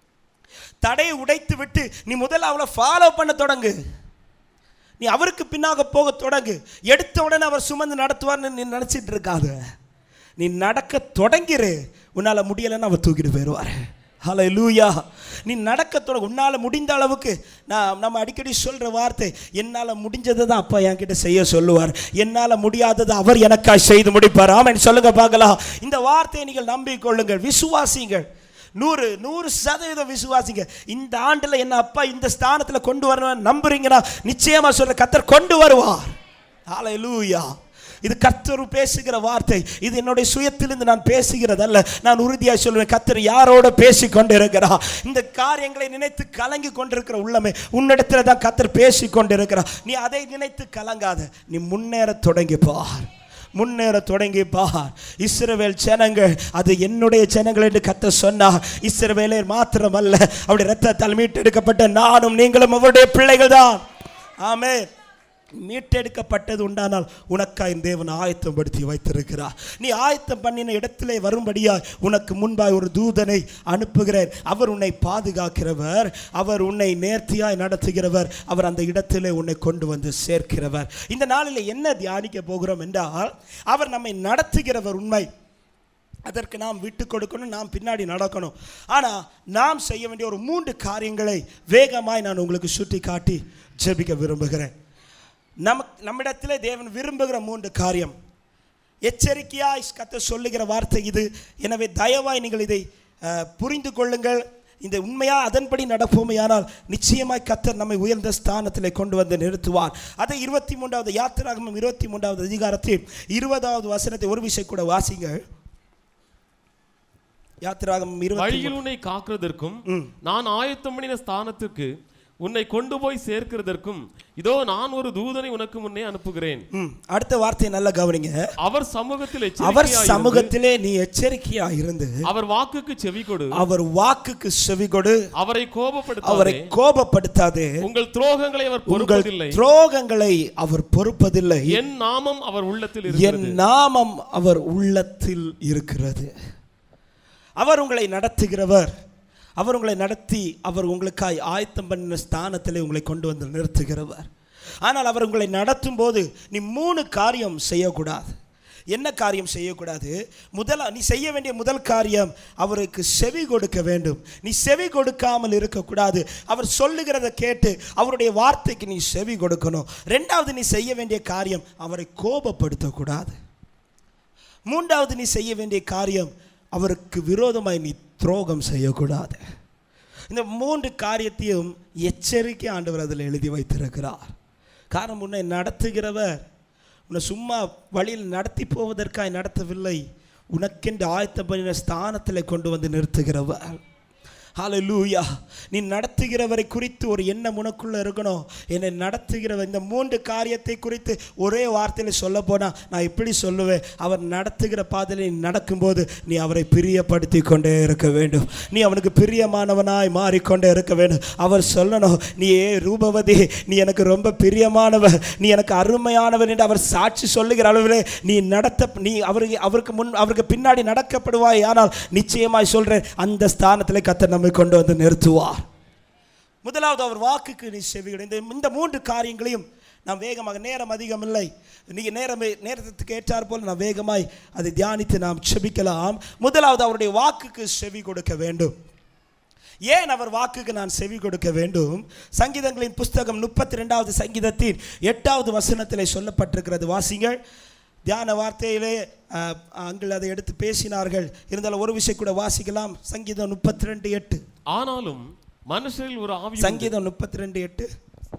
[SPEAKER 1] தடையை உடைத்து விட்டு நீ முதல்ல அவளை ஃபாலோ பண்ண தொடங்கு நீ அவருக்கு பின்னாக போக தொடங்கு எடுத்த உடனே அவர் சுமந்து நடத்துவார்னு நீ நினச்சிட்டு இருக்காத நீ நடக்க தொடங்கிரு உன்னால் முடியலைன்னு அவர் தூக்கிட்டு போயிடுவார் ஹலோ லூயா நீ நடக்க தொடங்க உன்னால் முடிந்த அளவுக்கு நான் நம்ம அடிக்கடி சொல்கிற வார்த்தை என்னால் முடிஞ்சதை தான் அப்பா என்கிட்ட செய்ய சொல்லுவார் என்னால் முடியாததை அவர் எனக்காய் செய்து முடிப்பார் ஆமென் சொல்லுங்க பார்க்கலாம் இந்த வார்த்தையை நீங்கள் நம்பிக்கொள்ளுங்கள் விசுவாசிங்கள் நூறு நூறு சதவீதம் விசுவாசிங்க இந்த ஆண்டில் என்ன அப்பா இந்த ஸ்தானத்தில் கொண்டு வரணும் நம்புறீங்கன்னா நிச்சயமா சொல்ற கத்தர் கொண்டு வருவார் ஹalleluya இது கர்த்தர் பேசுகிற வார்த்தை இது என்னுடைய சுயத்திலிருந்து நான் பேசுகிறதல்ல நான் உறுதியாக சொல்லுவேன் கர்த்தர் யாரோட பேசி கொண்டிருக்கிறா இந்த காரியங்களை நினைத்து கலங்கி கொண்டிருக்கிற உள்ளமே உன்னிடத்துல தான் கர்த்தர் பேசி கொண்டிருக்கிறா நீ அதை நினைத்து கலங்காத நீ முன்னேற தொடங்கி பார் முன்னேற தொடங்கி பார் இஸ்ரவேல் ஜனங்கள் அது என்னுடைய ஜனங்கள் என்று கத்த சொன்னார் இஸ்ரவேலர் மாத்திரமல்ல அவருடைய ரத்தத்தால் மீட்டெடுக்கப்பட்ட நானும் நீங்களும் அவருடைய பிள்ளைகள் தான் ஆமே மீட்டெடுக்கப்பட்டது உண்டானால் உனக்காய் தேவன் ஆயத்தப்படுத்தி வைத்திருக்கிறார் நீ ஆயத்தம் பண்ணின இடத்திலே வரும்படியாய் உனக்கு முன்பாய் ஒரு தூதனை அனுப்புகிறேன் அவர் உன்னை பாதுகாக்கிறவர் அவர் உன்னை நேர்த்தியாய் நடத்துகிறவர் அவர் அந்த இடத்திலே உன்னை கொண்டு வந்து சேர்க்கிறவர் இந்த நாளில் என்ன தியானிக்க போகிறோம் என்றால் அவர் நம்மை நடத்துகிறவர் உண்மை அதற்கு நாம் விட்டு கொடுக்கணும் நாம் பின்னாடி நடக்கணும் ஆனால் நாம் செய்ய வேண்டிய ஒரு மூன்று காரியங்களை வேகமாய் நான் உங்களுக்கு சுட்டி காட்டி ஜெபிக்க விரும்புகிறேன் நமக்கு நம்மிடத்தில் தேவன் விரும்புகிற மூன்று காரியம் எச்சரிக்கையாய் கத்த சொல்லுகிற வார்த்தை இது எனவே தயவாய் நீங்கள் இதை அஹ், புரிந்து கொள்ளுங்கள் இந்த உண்மையா அதன்படி நடப்போமையானால் நிச்சயமாய் கத்தர் நம்மை உயர்ந்த ஸ்தானத்திலே கொண்டு வந்து நிறுத்துவார் அதை இருபத்தி மூன்றாவது யாத்திராகமம் இருபத்தி மூன்றாவது அதிகாரத்தில் இருபதாவது வசனத்தை ஒரு விஷயம் கூட வாசிங்கள் யாத்திராகமம் இருபத்தி
[SPEAKER 2] வழியில் உன்னை காக்கிறதற்கும் நான் ஆயத்தம் பண்ணின ஸ்தானத்துக்கு உன்னை கொண்டு போய் சேர்க்கிறதற்கும் இதோ நான் ஒரு தூதனை உனக்கு முன்னே அனுப்புகிறேன்
[SPEAKER 1] ம், அடுத்த வார்த்தையை நல்லா கவனிங்க
[SPEAKER 2] அவர் சமூகத்தில்
[SPEAKER 1] அவர்
[SPEAKER 2] எச்சரிக்கையாய் இருந்து,
[SPEAKER 1] சமூகத்திலே நீ எச்சரிக்கையா இருந்து
[SPEAKER 2] அவர் வாக்குக்கு செவி கொடு
[SPEAKER 1] அவர் வாக்குக்கு செவி கொடு
[SPEAKER 2] அவரை
[SPEAKER 1] அவரை
[SPEAKER 2] கோபப்படுத்தாதே
[SPEAKER 1] கோபப்படுத்தாதே
[SPEAKER 2] உங்கள் துரோகங்களை அவர்
[SPEAKER 1] உங்கள்
[SPEAKER 2] பொறுப்பதில்லை
[SPEAKER 1] துரோகங்களை அவர் பொறுப்பதில்லை
[SPEAKER 2] என் நாமம் அவர் உள்ளத்தில்
[SPEAKER 1] என்
[SPEAKER 2] இருக்கிறது
[SPEAKER 1] நாமம் அவர் உள்ளத்தில் இருக்கிறது அவர் உங்களை நடத்துகிறவர் அவர் உங்களை நடத்தி அவர் உங்களுக்காய் ஆயத்தம் பண்ணின ஸ்தானத்திலே உங்களை கொண்டு வந்து நிறுத்துகிறவர் ஆனால் அவர் உங்களை நடத்தும் போது நீ மூணு காரியம் செய்யக்கூடாது என்ன காரியம் செய்யக்கூடாது முதல் நீ செய்ய வேண்டிய முதல் காரியம் அவருக்கு செவி கொடுக்க வேண்டும் நீ செவி கொடுக்காமல் இருக்கக்கூடாது அவர் சொல்லுகிறத கேட்டு அவருடைய வார்த்தைக்கு நீ செவி கொடுக்கணும் ரெண்டாவது நீ செய்ய வேண்டிய காரியம் அவரை கோபப்படுத்தக்கூடாது மூன்றாவது நீ செய்ய வேண்டிய காரியம் அவருக்கு விரோதமாய் நீ துரோகம் செய்யக்கூடாது இந்த மூன்று காரியத்தையும் எச்சரிக்கை ஆண்டவர் அதில் எழுதி வைத்திருக்கிறார் காரணம் உன்னை நடத்துகிறவர் உன்னை சும்மா வழியில் நடத்தி போவதற்காய் நடத்தவில்லை உனக்கென்று ஆயத்தம் பண்ணின ஸ்தானத்தில் கொண்டு வந்து நிறுத்துகிறவர் ஹalleluya நீ நடத்துகிறவரை குறித்து ஒரு எண்ணம் உனக்குள்ள இருக்கணும் என்னை நடத்துகிறவர் இந்த மூன்று காரியத்தை குறித்து ஒரே வார்த்தையில் சொல்ல போனா நான் இப்படி சொல்லுவேன் அவர் நடத்துகிற பாதையில் நீ நடக்கும்போது நீ அவரை பிரியப்படுத்தி கொண்டே இருக்க வேண்டும் நீ அவனுக்கு பிரியமானவனாய் மாறிக்கொண்டே இருக்க வேண்டும் அவர் சொல்லணும் நீ ஏ ரூபவதி நீ எனக்கு ரொம்ப பிரியமானவர் நீ எனக்கு அருமையானவர் என்று அவர் சாட்சி சொல்லுகிற அளவிலே நீ நடத்த நீ அவருக்கு அவருக்கு முன் அவருக்கு பின்னாடி நடக்கப்படுவாய் ஆனால் நிச்சயமாய் சொல்றேன் அந்த ஸ்தானத்திலே கத்தர் நம்மை கொண்டு வந்து நிறுத்துவார் முதலாவது அவர் வாக்குக்கு நீ செவிகள் இந்த இந்த மூன்று காரியங்களையும் நாம் வேகமாக நேரம் அதிகம் இல்லை நீங்கள் நேரம் நேரத்துக்கு ஏற்றார் போல் நான் வேகமாய் அதை தியானித்து நாம் செபிக்கலாம் முதலாவது அவருடைய வாக்குக்கு செவி கொடுக்க வேண்டும் ஏன் அவர் வாக்குக்கு நான் செவி கொடுக்க வேண்டும் சங்கீதங்களின் புஸ்தகம் முப்பத்தி ரெண்டாவது சங்கீதத்தின் எட்டாவது வசனத்திலே சொல்லப்பட்டிருக்கிறது வாசிங்கள் தியான வார்த்தையிலே அங்கள் அதை எடுத்து பேசினார்கள் இருந்தாலும் ஒரு விஷயம் கூட வாசிக்கலாம் சங்கீதம் முப்பத்தி ரெண்டு எட்டு
[SPEAKER 2] ஆனாலும் மனுஷரில் ஒரு ஆவி உண்டு.
[SPEAKER 1] சங்கீதம் முப்பத்தி ரெண்டு எட்டு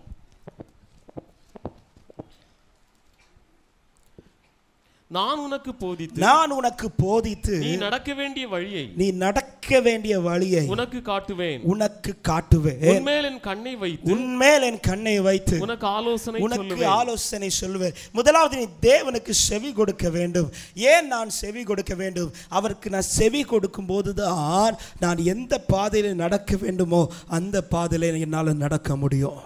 [SPEAKER 2] நான் உனக்கு போதித்து
[SPEAKER 1] நான் உனக்கு போதித்து
[SPEAKER 2] நீ நடக்க வேண்டிய வழியை
[SPEAKER 1] நீ நடக்க வேண்டிய வழியை
[SPEAKER 2] உனக்கு காட்டுவேன்
[SPEAKER 1] உனக்கு காட்டுவேன்
[SPEAKER 2] உன்மேல் என் கண்ணை வைத்து
[SPEAKER 1] உன்மேல் என் கண்ணை வைத்து
[SPEAKER 2] உனக்கு ஆலோசனை
[SPEAKER 1] உனக்கு
[SPEAKER 2] சொல்லுவேன்
[SPEAKER 1] ஆலோசனை சொல்லுவேன் முதலாவது நீ தேவனுக்கு செவி கொடுக்க வேண்டும் ஏன் நான் செவி கொடுக்க வேண்டும் அவருக்கு நான் செவி கொடுக்கும் போதுதான் நான் எந்த பாதையில் நடக்க வேண்டுமோ அந்த பாதையில் என்னால் நடக்க முடியும்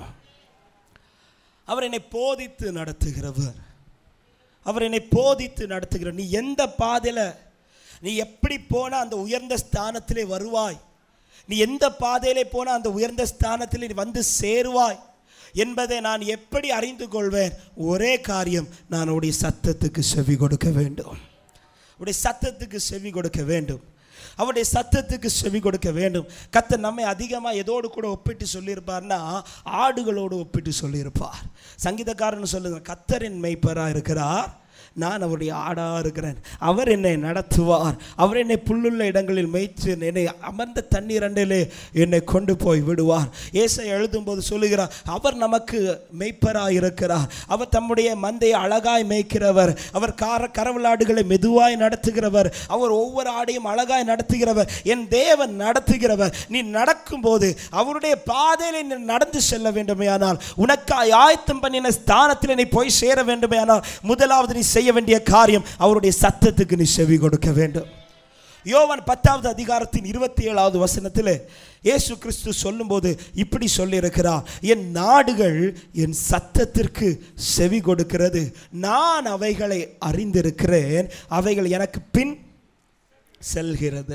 [SPEAKER 1] அவர் என்னை போதித்து நடத்துகிறவர் அவர் என்னை போதித்து நடத்துகிறார் நீ எந்த பாதையில் நீ எப்படி போனால் அந்த உயர்ந்த ஸ்தானத்திலே வருவாய் நீ எந்த பாதையிலே போனால் அந்த உயர்ந்த ஸ்தானத்தில் நீ வந்து சேருவாய் என்பதை நான் எப்படி அறிந்து கொள்வேன் ஒரே காரியம் நான் உடைய சத்தத்துக்கு செவி கொடுக்க வேண்டும் உடைய சத்தத்துக்கு செவி கொடுக்க வேண்டும் அவருடைய சத்தத்துக்கு செவி கொடுக்க வேண்டும் கத்தர் நம்மை அதிகமாக எதோடு கூட ஒப்பிட்டு சொல்லியிருப்பார்னா ஆடுகளோடு ஒப்பிட்டு சொல்லியிருப்பார் சங்கீதக்காரன் சொல்லுங்க கத்தரின் மெய்ப்பராக இருக்கிறார் நான் அவருடைய ஆடா இருக்கிறேன் அவர் என்னை நடத்துவார் அவர் என்னை புல்லுள்ள இடங்களில் மேய்ச்சு என்னை அமர்ந்த தண்ணீர் அண்டையிலே என்னை கொண்டு போய் விடுவார் ஏசை எழுதும்போது சொல்லுகிறார் அவர் நமக்கு மெய்ப்பராய் இருக்கிறார் அவர் தம்முடைய மந்தையை அழகாய் மேய்க்கிறவர் அவர் கார கரவலாடுகளை மெதுவாய் நடத்துகிறவர் அவர் ஒவ்வொரு ஆடையும் அழகாய் நடத்துகிறவர் என் தேவன் நடத்துகிறவர் நீ நடக்கும்போது அவருடைய பாதையில் நீ நடந்து செல்ல வேண்டுமேயானால் உனக்காய் ஆயத்தம் பண்ணின ஸ்தானத்தில் நீ போய் சேர வேண்டுமேயானால் முதலாவது நீ செய்ய வேண்டிய காரியம் அவருடைய சத்தத்துக்கு நீ செவி கொடுக்க வேண்டும் யோவான் பத்தாவது அதிகாரத்தின் இருபத்தி ஏழாவது வசனத்தில் இயேசு கிறிஸ்து சொல்லும்போது இப்படி சொல்லியிருக்கிறார் என் நாடுகள் என் சத்தத்திற்கு செவி கொடுக்கிறது நான் அவைகளை அறிந்திருக்கிறேன் அவைகள் எனக்கு பின் செல்கிறது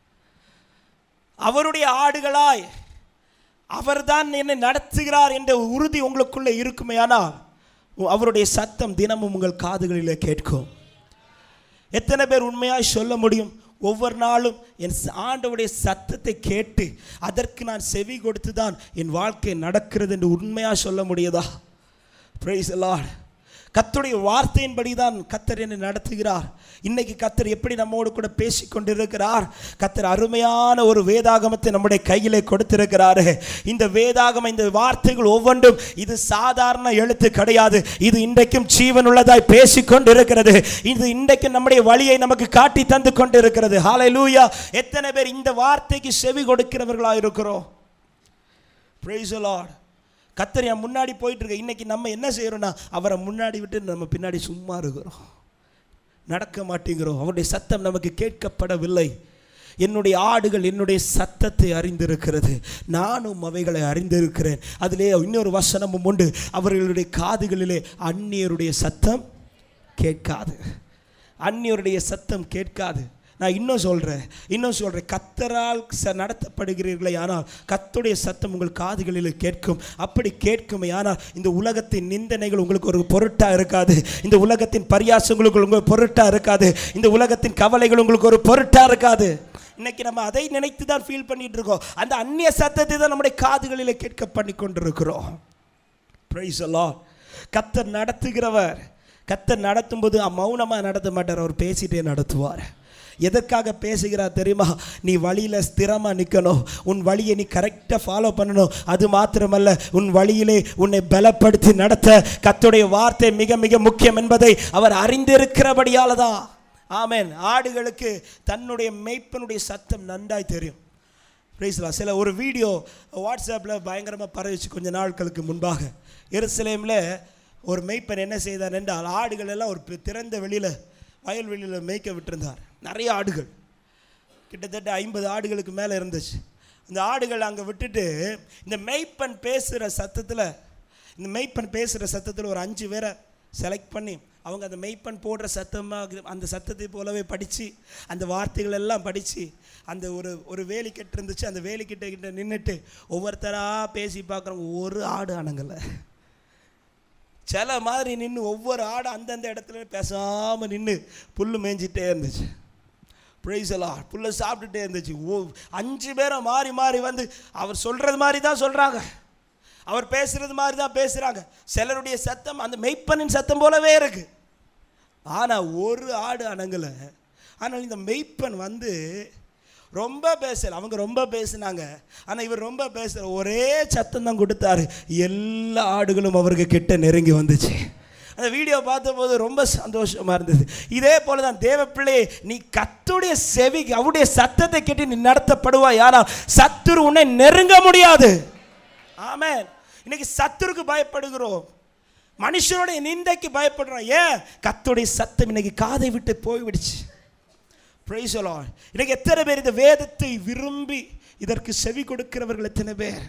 [SPEAKER 1] அவருடைய ஆடுகளாய் அவர்தான் என்னை நடத்துகிறார் என்ற உறுதி உங்களுக்குள்ளே இருக்குமேயானால் அவருடைய சத்தம் தினமும் உங்கள் காதுகளிலே கேட்கும் எத்தனை பேர் உண்மையாய் சொல்ல முடியும் ஒவ்வொரு நாளும் என் ச- ஆண்டவருடைய சத்தத்தை கேட்டு அதற்கு நான் செவி கொடுத்து தான் என் வாழ்க்கை நடக்கிறது என்று உண்மையாக சொல்ல முடியுதா பிரைஸ் லார்ட் கத்தருடைய வார்த்தையின்படி தான் கத்தர் என்னை நடத்துகிறார் இன்னைக்கு கத்தர் எப்படி நம்மோடு கூட பேசி கொண்டிருக்கிறார் கத்தர் அருமையான ஒரு வேதாகமத்தை நம்முடைய கையிலே கொடுத்திருக்கிறாரு இந்த வேதாகம இந்த வார்த்தைகள் ஒவ்வொன்றும் இது சாதாரண எழுத்து கிடையாது இது இன்றைக்கும் ஜீவன் உள்ளதாய் பேசி கொண்டிருக்கிறது இது இன்றைக்கும் நம்முடைய வழியை நமக்கு காட்டி தந்து கொண்டிருக்கிறது ஹalleluya எத்தனை பேர் இந்த வார்த்தைக்கு செவி கொடுக்கிறவர்களா இருக்கிறோம் praise the lord கத்தர் என் முன்னாடி போயிட்டு இருக்க இன்னைக்கு நம்ம என்ன செய்யறோம்னா அவரை முன்னாடி விட்டு நம்ம பின்னாடி சும்மா இருக்கிறோம் நடக்க மாட்டேங்கிறோம் அவருடைய சத்தம் நமக்கு கேட்கப்படவில்லை என்னுடைய ஆடுகள் என்னுடைய சத்தத்தை அறிந்திருக்கிறது நானும் அவைகளை அறிந்திருக்கிறேன் அதிலே இன்னொரு வசனமும் உண்டு அவர்களுடைய காதுகளிலே அந்நியருடைய சத்தம் கேட்காது அந்நியருடைய சத்தம் கேட்காது நான் இன்னும் சொல்கிறேன் இன்னும் சொல்கிறேன் கத்தரால் ச நடத்தப்படுகிறீர்களே ஆனால் கத்துடைய சத்தம் உங்கள் காதுகளில் கேட்கும் அப்படி கேட்குமே ஆனால் இந்த உலகத்தின் நிந்தனைகள் உங்களுக்கு ஒரு பொருட்டாக இருக்காது இந்த உலகத்தின் பரியாசங்களுக்கு உங்களுக்கு பொருட்டாக இருக்காது இந்த உலகத்தின் கவலைகள் உங்களுக்கு ஒரு பொருட்டாக இருக்காது இன்னைக்கு நம்ம அதை நினைத்து தான் ஃபீல் பண்ணிட்டு இருக்கோம் அந்த அந்நிய சத்தத்தை தான் நம்முடைய காதுகளில் கேட்க பண்ணி கொண்டிருக்கிறோம் பிரைஸ் எல்லாம் கத்தர் நடத்துகிறவர் கத்தர் நடத்தும்போது மௌனமாக நடத்த மாட்டார் அவர் பேசிட்டே நடத்துவார் எதற்காக பேசுகிறார் தெரியுமா நீ வழியில் ஸ்திரமாக நிற்கணும் உன் வழியை நீ கரெக்டாக ஃபாலோ பண்ணணும் அது மாத்திரமல்ல உன் வழியிலே உன்னை பலப்படுத்தி நடத்த கத்துடைய வார்த்தை மிக மிக முக்கியம் என்பதை அவர் அறிந்திருக்கிறபடியால தான் ஆமென் ஆடுகளுக்கு தன்னுடைய மெய்ப்பனுடைய சத்தம் நன்றாய் தெரியும் பிரைஸ்லா சில ஒரு வீடியோ வாட்ஸ்அப்பில் பயங்கரமாக பரவிச்சு கொஞ்ச நாட்களுக்கு முன்பாக எருசலேமில் ஒரு மெய்ப்பன் என்ன செய்தார் என்றால் ஆடுகள் எல்லாம் ஒரு பி- திறந்த வெளியில் வயல்வெளியில் மேய்க்க விட்டிருந்தார் நிறைய ஆடுகள் கிட்டத்தட்ட ஐம்பது ஆடுகளுக்கு மேலே இருந்துச்சு இந்த ஆடுகள் அங்கே விட்டுட்டு இந்த மெய்ப்பன் பேசுகிற சத்தத்தில் இந்த மெய்ப்பன் பேசுகிற சத்தத்தில் ஒரு அஞ்சு பேரை செலக்ட் பண்ணி அவங்க அந்த மெய்ப்பன் போடுற சத்தமாக அந்த சத்தத்தை போலவே படித்து அந்த வார்த்தைகள் எல்லாம் படித்து அந்த ஒரு ஒரு வேலி கட்டு இருந்துச்சு அந்த வேலி கிட்ட கிட்ட நின்றுட்டு ஒவ்வொருத்தராக பேசி பார்க்குறவங்க ஒரு ஆடு அணங்கலை சில மாதிரி நின்று ஒவ்வொரு ஆடு அந்தந்த இடத்துல பேசாமல் நின்று புல்லு மேய்ஞ்சிட்டே இருந்துச்சு ப்ரைஸ் எல்லாம் புல்லை சாப்பிட்டுட்டே இருந்துச்சு ஓ அஞ்சு பேரை மாறி மாறி வந்து அவர் சொல்கிறது மாதிரி தான் சொல்கிறாங்க அவர் பேசுகிறது மாதிரி தான் பேசுகிறாங்க சிலருடைய சத்தம் அந்த மெய்ப்பனின் சத்தம் போலவே இருக்கு ஆனால் ஒரு ஆடு அணங்கலை ஆனால் இந்த மெய்ப்பன் வந்து ரொம்ப பேசல அவங்க ரொம்ப பேசினாங்க ஆனால் இவர் ரொம்ப பேசல ஒரே சத்தம் தான் கொடுத்தாரு எல்லா ஆடுகளும் அவருக்கு கிட்ட நெருங்கி வந்துச்சு அந்த வீடியோ பார்த்தபோது ரொம்ப சந்தோஷமா இருந்தது இதே போல தான் தேவ பிள்ளையே நீ கத்துடைய செவி அவருடைய சத்தத்தை கேட்டு நீ நடத்தப்படுவாய் ஆனால் சத்துரு உன்னை நெருங்க முடியாது ஆமென் இன்னைக்கு சத்துருக்கு பயப்படுகிறோம் மனுஷனுடைய நிந்தைக்கு பயப்படுறோம் ஏன் கத்துடைய சத்தம் இன்னைக்கு காதை விட்டு போய்விடுச்சு பிரைஸ் இன்னைக்கு எத்தனை பேர் இந்த வேதத்தை விரும்பி இதற்கு செவி கொடுக்கிறவர்கள் எத்தனை பேர்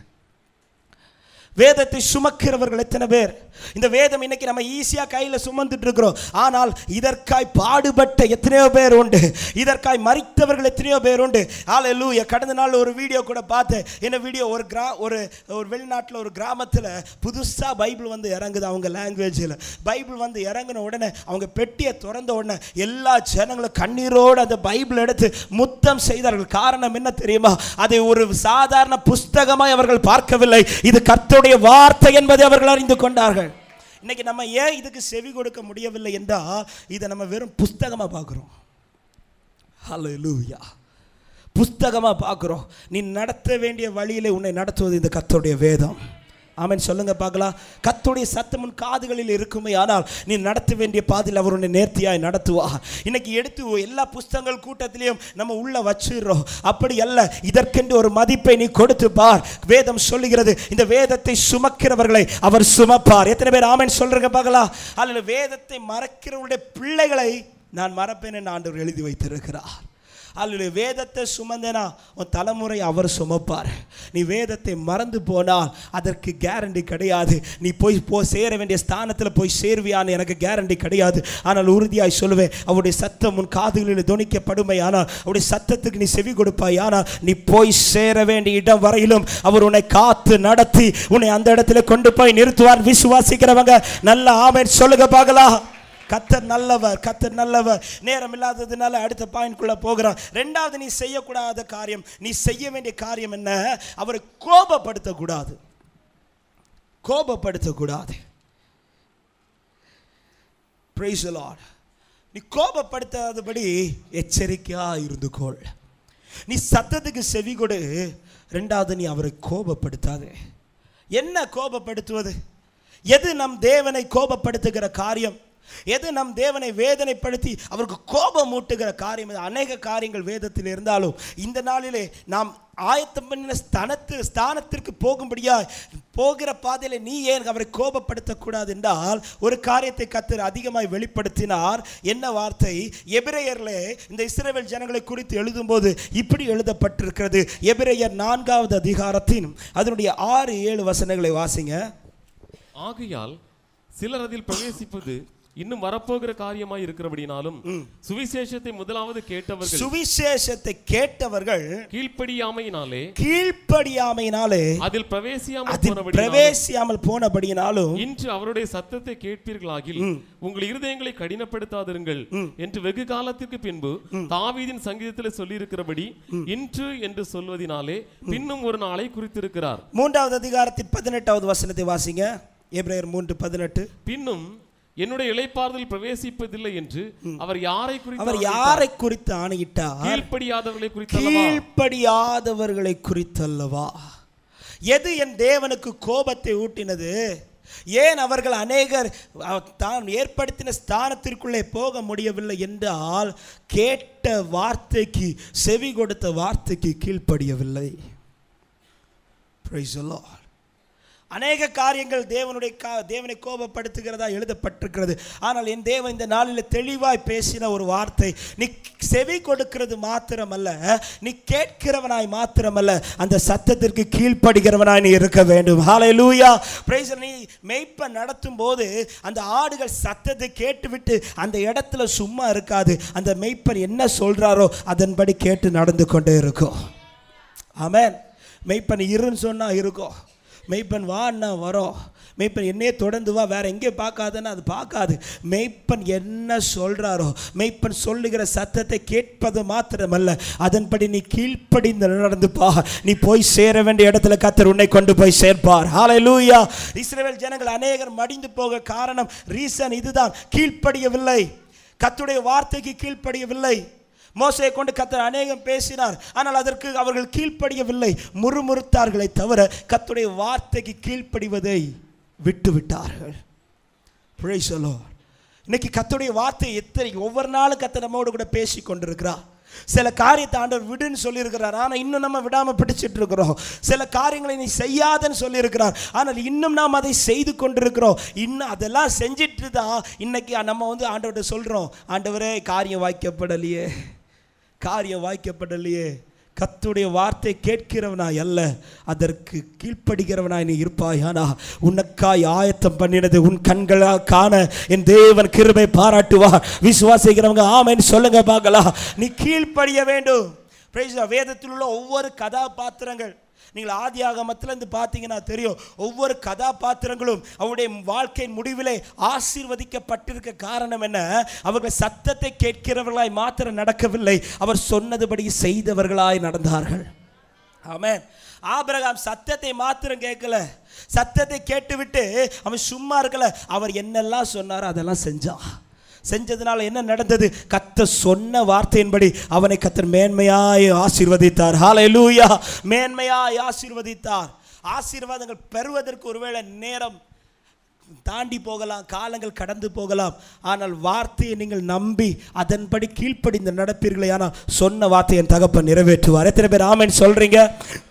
[SPEAKER 1] வேதத்தை சுமக்கிறவர்கள் எத்தனை பேர் இந்த வேதம் இன்னைக்கு நம்ம ஈஸியாக கையில் சுமந்துட்டு இருக்கிறோம் ஆனால் இதற்காய் பாடுபட்ட எத்தனையோ பேர் உண்டு இதற்காய் மறித்தவர்கள் எத்தனையோ பேர் உண்டு ஹalleluya கடந்த நாள் ஒரு வீடியோ கூட பார்த்தேன் என்ன வீடியோ ஒரு கிரா ஒரு ஒரு வெளிநாட்டில் ஒரு கிராமத்தில் புதுசாக பைபிள் வந்து இறங்குது அவங்க லாங்குவேஜில் பைபிள் வந்து இறங்கின உடனே அவங்க பெட்டியை திறந்த உடனே எல்லா ஜனங்களும் கண்ணீரோடு அந்த பைபிள் எடுத்து முத்தம் செய்தார்கள் காரணம் என்ன தெரியுமா அதை ஒரு சாதாரண புஸ்தகமாய் அவர்கள் பார்க்கவில்லை இது கர்த்தருடைய வார்த்தை என்பதை அவர்கள் அறிந்து கொண்டார்கள் இன்னைக்கு நம்ம ஏன் இதுக்கு செவி கொடுக்க முடியவில்லை என்றால் இதை நம்ம வெறும் புஸ்தகமாக பார்க்குறோம் ஹalleluya புஸ்தகமாக பார்க்குறோம் நீ நடத்த வேண்டிய வழியிலே உன்னை நடத்துவது இந்த கர்த்தருடைய வேதம் ஆமென் சொல்லுங்க பார்க்கலாம் கர்த்தருடைய சத்தம் உன் காதுகளில் இருக்குமே ஆனால் நீ நடத்த வேண்டிய பாதையில் அவர் உன்னை நேர்த்தியாய் நடத்துவா இன்னைக்கு எடுத்து எல்லா புஸ்தகங்கள் கூட்டத்திலையும் நம்ம உள்ள வச்சிடுறோம் அப்படி அல்ல இதற்கென்று ஒரு மதிப்பை நீ கொடுத்து பார் வேதம் சொல்லுகிறது இந்த வேதத்தை சுமக்கிறவர்களை அவர் சுமப்பார் எத்தனை பேர் ஆமென் சொல்றீங்க பார்க்கலாம் அல்லது வேதத்தை மறக்கிறவருடைய பிள்ளைகளை நான் மறப்பேன் என்று ஆண்டவர் எழுதி வைத்திருக்கிறார் அல்லது வேதத்தை சுமந்தனா உன் தலைமுறை அவர் சுமப்பார் நீ வேதத்தை மறந்து போனால் அதற்கு கேரண்டி கிடையாது நீ போய் போ சேர வேண்டிய ஸ்தானத்தில் போய் சேர்வியான்னு எனக்கு கேரண்டி கிடையாது ஆனால் உறுதியாய் சொல்லுவேன் அவருடைய சத்தம் உன் காதுகளில் துணிக்கப்படுமை ஆனால் அவருடைய சத்தத்துக்கு நீ செவி கொடுப்பாய் ஆனால் நீ போய் சேர வேண்டிய இடம் வரையிலும் அவர் உன்னை காத்து நடத்தி உன்னை அந்த இடத்துல கொண்டு போய் நிறுத்துவார் விசுவாசிக்கிறவங்க நல்ல ஆமென் சொல்லுங்க பார்க்கலாம் கத்தர் நல்லவர் கத்தர் நல்லவர் நேரம் இல்லாததுனால அடுத்த பாயிண்ட்குள்ள போகிறான் ரெண்டாவது நீ செய்யக்கூடாத காரியம் நீ செய்ய வேண்டிய காரியம் என்ன அவரை கோபப்படுத்தக்கூடாது கோபப்படுத்தக்கூடாது பிரைஸ் லார்ட் நீ கோபப்படுத்தாதபடி எச்சரிக்கையா இருந்து கொள் நீ சத்தத்துக்கு செவி கொடு ரெண்டாவது நீ அவரை கோபப்படுத்தாதே என்ன கோபப்படுத்துவது எது நம் தேவனை கோபப்படுத்துகிற காரியம் எது நம் தேவனை வேதனைப்படுத்தி அவருக்கு கோபம் மூட்டுகிற காரியம் இது அநேக காரியங்கள் வேதத்தில் இருந்தாலும் இந்த நாளிலே நாம் ஆயத்தம் பண்ணின ஸ்தானத்து ஸ்தானத்திற்கு போகும்படியா போகிற பாதையில் நீ ஏன் அவரை கோபப்படுத்தக்கூடாது என்றால் ஒரு காரியத்தை கத்தர் அதிகமாய் வெளிப்படுத்தினார் என்ன வார்த்தை எபிரேயர்ல இந்த இஸ்ரேல் ஜனங்களை குறித்து எழுதும்போது இப்படி எழுதப்பட்டிருக்கிறது எபிரேயர் நான்காவது அதிகாரத்தின் அதனுடைய ஆறு ஏழு வசனங்களை வாசிங்க
[SPEAKER 2] ஆகையால் சிலர் அதில் பிரவேசிப்பது இன்னும் வரப்போகிற காரியமாய் இருக்கிறபடினாலும் சுவிசேஷத்தை முதலாவது கேட்டவர்கள்
[SPEAKER 1] சுவிசேஷத்தை கேட்டவர்கள்
[SPEAKER 2] கீழ்ப்படியாமையினாலே
[SPEAKER 1] கீழ்ப்படியாமையினாலே
[SPEAKER 2] அதில் பிரவேசியாமல்
[SPEAKER 1] அதில்
[SPEAKER 2] போனபடினாலும்
[SPEAKER 1] பிரவேசியாமல் போனபடியினாலும்
[SPEAKER 2] இன்று அவருடைய சத்தத்தை கேட்பீர்களாகில் உங்கள் இருதயங்களை கடினப்படுத்தாதிருங்கள் என்று வெகு காலத்திற்கு பின்பு தாவீதின் சங்கீதத்தில் சொல்லியிருக்கிறபடி இன்று என்று சொல்வதினாலே பின்னும் ஒரு நாளை குறித்திருக்கிறார்
[SPEAKER 1] மூன்றாவது அதிகாரத்தின் பதினெட்டாவது வசனத்தை வாசிங்க எப்ரேயர் மூன்று பதினெட்டு
[SPEAKER 2] பின்னும் என்னுடைய இளைப்பாறுதல் பிரவேசிப்பதில்லை என்று அவர் யாரை குறித்து
[SPEAKER 1] அவர்
[SPEAKER 2] ஆணையிட்டார்?
[SPEAKER 1] யாரை குறித்து ஆணையிட்டார்
[SPEAKER 2] கீழ்ப்படியாதவர்களை குறித்து அல்லவா?
[SPEAKER 1] கீழ்ப்படியாதவர்களை குறித்தல்லவா எது என் தேவனுக்கு கோபத்தை ஊட்டினது ஏன் அவர்கள் அநேகர் அஹ், தான் ஏற்படுத்தின ஸ்தானத்திற்குள்ளே போக முடியவில்லை என்றால் கேட்ட வார்த்தைக்கு செவி கொடுத்த வார்த்தைக்கு கீழ்ப்படியவில்லை Praise the Lord. அநேக காரியங்கள் தேவனுடைய கா தேவனை கோபப்படுத்துகிறதா எழுதப்பட்டிருக்கிறது ஆனால் என் தேவன் இந்த நாளில் தெளிவாய் பேசின ஒரு வார்த்தை நீ செவி கொடுக்கிறது மாத்திரமல்ல நீ கேட்கிறவனாய் மாத்திரமல்ல அந்த சத்தத்திற்கு கீழ்ப்படுகிறவனாய் நீ இருக்க வேண்டும் ஹாலை லூயா நீ மெய்ப்ப நடத்தும் போது அந்த ஆடுகள் சத்தத்தை கேட்டுவிட்டு அந்த இடத்துல சும்மா இருக்காது அந்த மெய்ப்பன் என்ன சொல்றாரோ அதன்படி கேட்டு நடந்து கொண்டே இருக்கும் ஆமென் மெய்ப்பன் இருன்னு சொன்னா இருக்கும் மெய்ப்பன் வான்னா வரோம் மெய்ப்பன் என்னையே தொடர்ந்து வா வேற எங்கே பார்க்காதன்னா அது பார்க்காது மெய்ப்பன் என்ன சொல்றாரோ மெய்ப்பன் சொல்லுகிற சத்தத்தை கேட்பது மாத்திரமல்ல அதன்படி நீ கீழ்ப்படிந்து நடந்து பா நீ போய் சேர வேண்டிய இடத்துல கத்தர் உன்னை கொண்டு போய் சேர்ப்பார் ஹalleluya இஸ்ரவேல் ஜனங்கள் அநேகர் மடிந்து போக காரணம் ரீசன் இதுதான் கீழ்ப்படியவில்லை கத்துடைய வார்த்தைக்கு கீழ்ப்படியவில்லை மோசையை கொண்டு கத்தர் அநேகம் பேசினார் ஆனால் அதற்கு அவர்கள் கீழ்ப்படியவில்லை முறுமுறுத்தார்களே தவிர கத்துடைய வார்த்தைக்கு கீழ்ப்படிவதை விட்டு விட்டார்கள் Praise the Lord. இன்னைக்கு கத்துடைய வார்த்தை எத்தனை ஒவ்வொரு நாளும் கத்த நம்மோடு கூட பேசி கொண்டிருக்கிறார் சில காரியத்தை ஆண்டவர் விடுன்னு சொல்லியிருக்கிறார் ஆனால் இன்னும் நம்ம விடாம பிடிச்சிட்டு இருக்கிறோம் சில காரியங்களை நீ செய்யாதன்னு சொல்லியிருக்கிறார் ஆனால் இன்னும் நாம் அதை செய்து கொண்டிருக்கிறோம் இன்னும் அதெல்லாம் செஞ்சிட்டு தான் இன்னைக்கு நம்ம வந்து ஆண்டவர்கிட்ட சொல்கிறோம் ஆண்டவரே காரியம் வாய்க்கப்படலையே காரியம் வாய்க்கப்படலையே கத்துடைய வார்த்தை கேட்கிறவனாய் அல்ல அதற்கு கீழ்ப்படுகிறவனாய் நீ இருப்பாயானா உனக்காய் ஆயத்தம் பண்ணினது உன் கண்களா காண என் தேவன் கிருபை பாராட்டுவார் விசுவாசிக்கிறவங்க ஆமென்னு சொல்லுங்க பார்க்கலாம் நீ கீழ்ப்படிய வேண்டும் Praise the Lord. வேதத்தில் உள்ள ஒவ்வொரு கதாபாத்திரங்கள் நீங்கள் ஆதி ஆகமத்திலிருந்து பார்த்தீங்கன்னா தெரியும் ஒவ்வொரு கதாபாத்திரங்களும் அவருடைய வாழ்க்கையின் முடிவிலே ஆசீர்வதிக்கப்பட்டிருக்க காரணம் என்ன அவர்கள் சத்தத்தை கேட்கிறவர்களாய் மாத்திரம் நடக்கவில்லை அவர் சொன்னதுபடி செய்தவர்களாய் நடந்தார்கள் ஆமென் ஆபிரகாம் சத்தத்தை மாத்திரம் கேட்கல சத்தத்தை கேட்டுவிட்டு அவன் சும்மா இருக்கல அவர் என்னெல்லாம் சொன்னாரோ அதெல்லாம் செஞ்சான் செஞ்சதுனால என்ன நடந்தது கத்த சொன்ன வார்த்தையின்படி அவனை கத்தர் மேன்மையாய் ஆசீர்வதித்தார் ஹalleluya மேன்மையாய் ஆசீர்வதித்தார் ஆசீர்வாதங்கள் பெறுவதற்கு ஒருவேளை நேரம் தாண்டி போகலாம் காலங்கள் கடந்து போகலாம் ஆனால் வார்த்தையை நீங்கள் நம்பி அதன்படி கீழ்ப்படிந்து நடப்பீர்களே ஆனால் சொன்ன வார்த்தையை என் தகப்பன் நிறைவேற்றுவார் எத்தனை பேர் ஆமென் சொல்றீங்க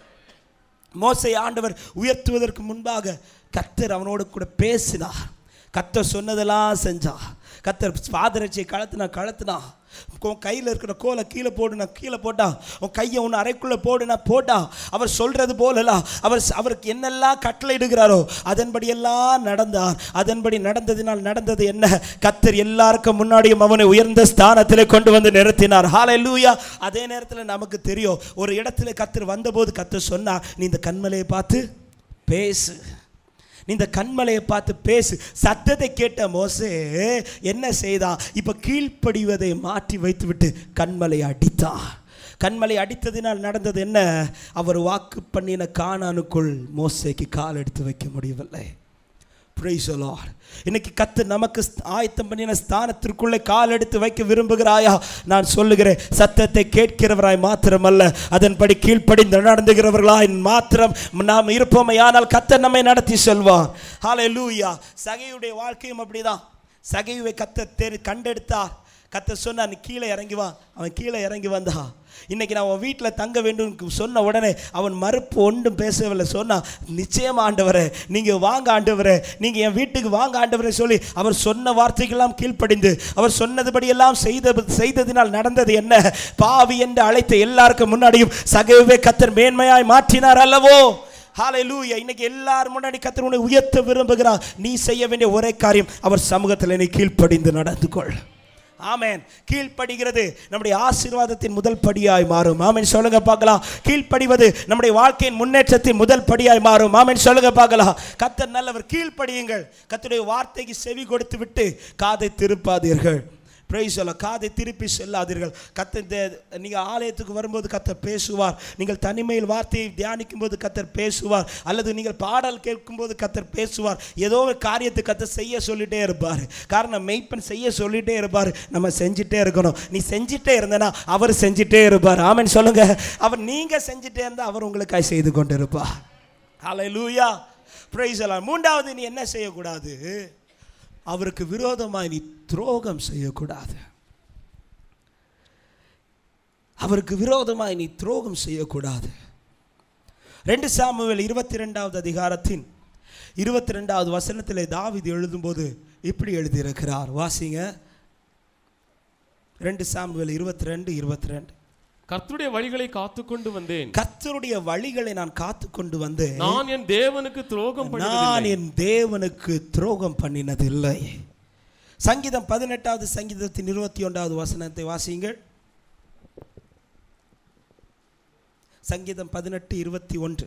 [SPEAKER 1] மோசை ஆண்டவர் உயர்த்துவதற்கு முன்பாக கத்தர் அவனோடு கூட பேசினார் கத்தர் சொன்னதெல்லாம் செஞ்சா கத்தர் பாதரட்சியை கழத்துனா கழத்துனா உன் கையில் இருக்கிற கோலை கீழே போடுனா கீழே போட்டா உன் கையை ஒன்று அறைக்குள்ளே போடுனா போட்டா அவர் சொல்றது போலலாம் அவர் அவருக்கு என்னெல்லாம் கட்டளையிடுகிறாரோ அதன்படியெல்லாம் நடந்தார் அதன்படி நடந்ததினால் நடந்தது என்ன கத்தர் எல்லாருக்கும் முன்னாடியும் அவனை உயர்ந்த ஸ்தானத்திலே கொண்டு வந்து நிறுத்தினார் ஹalleluya அதே நேரத்தில் நமக்கு தெரியும் ஒரு இடத்துல கத்தர் வந்தபோது கத்தர் சொன்னா நீ இந்த கண்மலையை பார்த்து பேசு நீ இந்த கண்மலையை பார்த்து பேசு சத்தத்தை கேட்ட மோசே என்ன செய்தான் இப்போ கீழ்ப்படிவதை மாற்றி வைத்துவிட்டு கண்மலையை அடித்தான் கண்மலை அடித்ததினால் நடந்தது என்ன அவர் வாக்கு பண்ணின கானானுக்குள் மோசேக்கு கால் எடுத்து வைக்க முடியவில்லை Praise the Lord. இன்னைக்கு கத்து நமக்கு ஸ்த- ஆயத்தம் பண்ணின ஸ்தானத்திற்குள்ளே கால் எடுத்து வைக்க விரும்புகிறாயா நான் சொல்லுகிறேன் சத்தத்தை கேட்கிறவராய் மாத்திரமல்ல அதன்படி கீழ்ப்படிந்து நடந்துகிறவர்களாய் மாத்திரம் நாம் இருப்போமையானால் கத்தர் நம்மை நடத்தி செல்வார் ஹalleluya சகையுடைய வாழ்க்கையும் அப்படிதான் சகையுவை கத்த தேர் கண்டெடுத்தார் கத்த சொன்னா நீ கீழே இறங்கி வா அவன் கீழே இறங்கி வந்தா இன்னைக்கு நான் உன் வீட்டில் தங்க வேண்டும் சொன்ன உடனே அவன் மறுப்பு ஒன்றும் பேசவில்லை சொன்னா நிச்சயம் ஆண்டவரே நீங்கள் வாங்க ஆண்டவரே நீங்கள் என் வீட்டுக்கு வாங்க ஆண்டவரே சொல்லி அவர் சொன்ன வார்த்தைக்கெல்லாம் கீழ்ப்படிந்து அவர் சொன்னதுபடியெல்லாம் செய்த செய்ததினால் நடந்தது என்ன பாவி என்று அழைத்த எல்லாருக்கும் முன்னாடியும் சகைவே கத்தர் மேன்மையாய் மாற்றினார் அல்லவோ ஹalleluya இன்னைக்கு எல்லாரும் முன்னாடி கத்தர் உன்னை உயர்த்த விரும்புகிறார் நீ செய்ய வேண்டிய ஒரே காரியம் அவர் சமூகத்தில் நீ கீழ்ப்படிந்து நடந்து கொள் ஆமென் கீழ்ப்படிகிறது நம்முடைய ஆசீர்வாதத்தின் முதல் படியாய் மாறும் ஆமென் சொல்லுங்க பார்க்கலாம் கீழ்ப்படிவது நம்முடைய வாழ்க்கையின் முன்னேற்றத்தின் முதல் படியாய் மாறும் ஆமென் சொல்லுங்க பார்க்கலாம் கத்தர் நல்லவர் கீழ்ப்படியுங்கள் கத்தருடைய வார்த்தைக்கு செவி கொடுத்து விட்டு காதை திருப்பாதீர்கள் பிரைஸ் சொல்ல காதை திருப்பி செல்லாதீர்கள் கத்த இந்த நீங்கள் ஆலயத்துக்கு வரும்போது கத்தர் பேசுவார் நீங்கள் தனிமையில் வார்த்தையை தியானிக்கும் போது கத்தர் பேசுவார் அல்லது நீங்கள் பாடல் கேட்கும்போது கத்தர் பேசுவார் ஏதோ ஒரு காரியத்தை கத்தர் செய்ய சொல்லிட்டே இருப்பார் காரணம் மெய்ப்பன் செய்ய சொல்லிட்டே இருப்பார் நம்ம செஞ்சிட்டே இருக்கணும் நீ செஞ்சிட்டே இருந்தனா அவர் செஞ்சிட்டே இருப்பார் ஆமென் சொல்லுங்க அவர் நீங்கள் செஞ்சிட்டே இருந்தால் அவர் உங்களுக்காக செய்து கொண்டு இருப்பார் ஹalleluya பிரைஸ் எல்லாம் மூன்றாவது நீ என்ன செய்யக்கூடாது அவருக்கு விரோதமாய் நீ துரோகம் செய்யக்கூடாது அவருக்கு விரோதமாய் நீ துரோகம் செய்யக்கூடாது ரெண்டு சாமுவேல் இருபத்தி ரெண்டாவது அதிகாரத்தின் இருபத்தி ரெண்டாவது வசனத்திலே தாவீது எழுதும்போது இப்படி எழுதியிருக்கிறார் வாசிங்க ரெண்டு சாமுவேல் இருபத்தி ரெண்டு இருபத்தி ரெண்டு
[SPEAKER 2] கர்த்தருடைய வழிகளை காத்து கொண்டு வந்தேன்
[SPEAKER 1] கர்த்தருடைய வழிகளை நான் காத்து கொண்டு வந்தேன்
[SPEAKER 2] நான் என் தேவனுக்கு துரோகம்
[SPEAKER 1] நான்
[SPEAKER 2] பண்ணி
[SPEAKER 1] என் தேவனுக்கு துரோகம் பண்ணினதில்லை சங்கீதம் பதினெட்டாவது சங்கீதத்தின் இருபத்தி ஒன்றாவது வசனத்தை வாசியுங்கள் சங்கீதம் பதினெட்டு இருபத்தி ஒன்று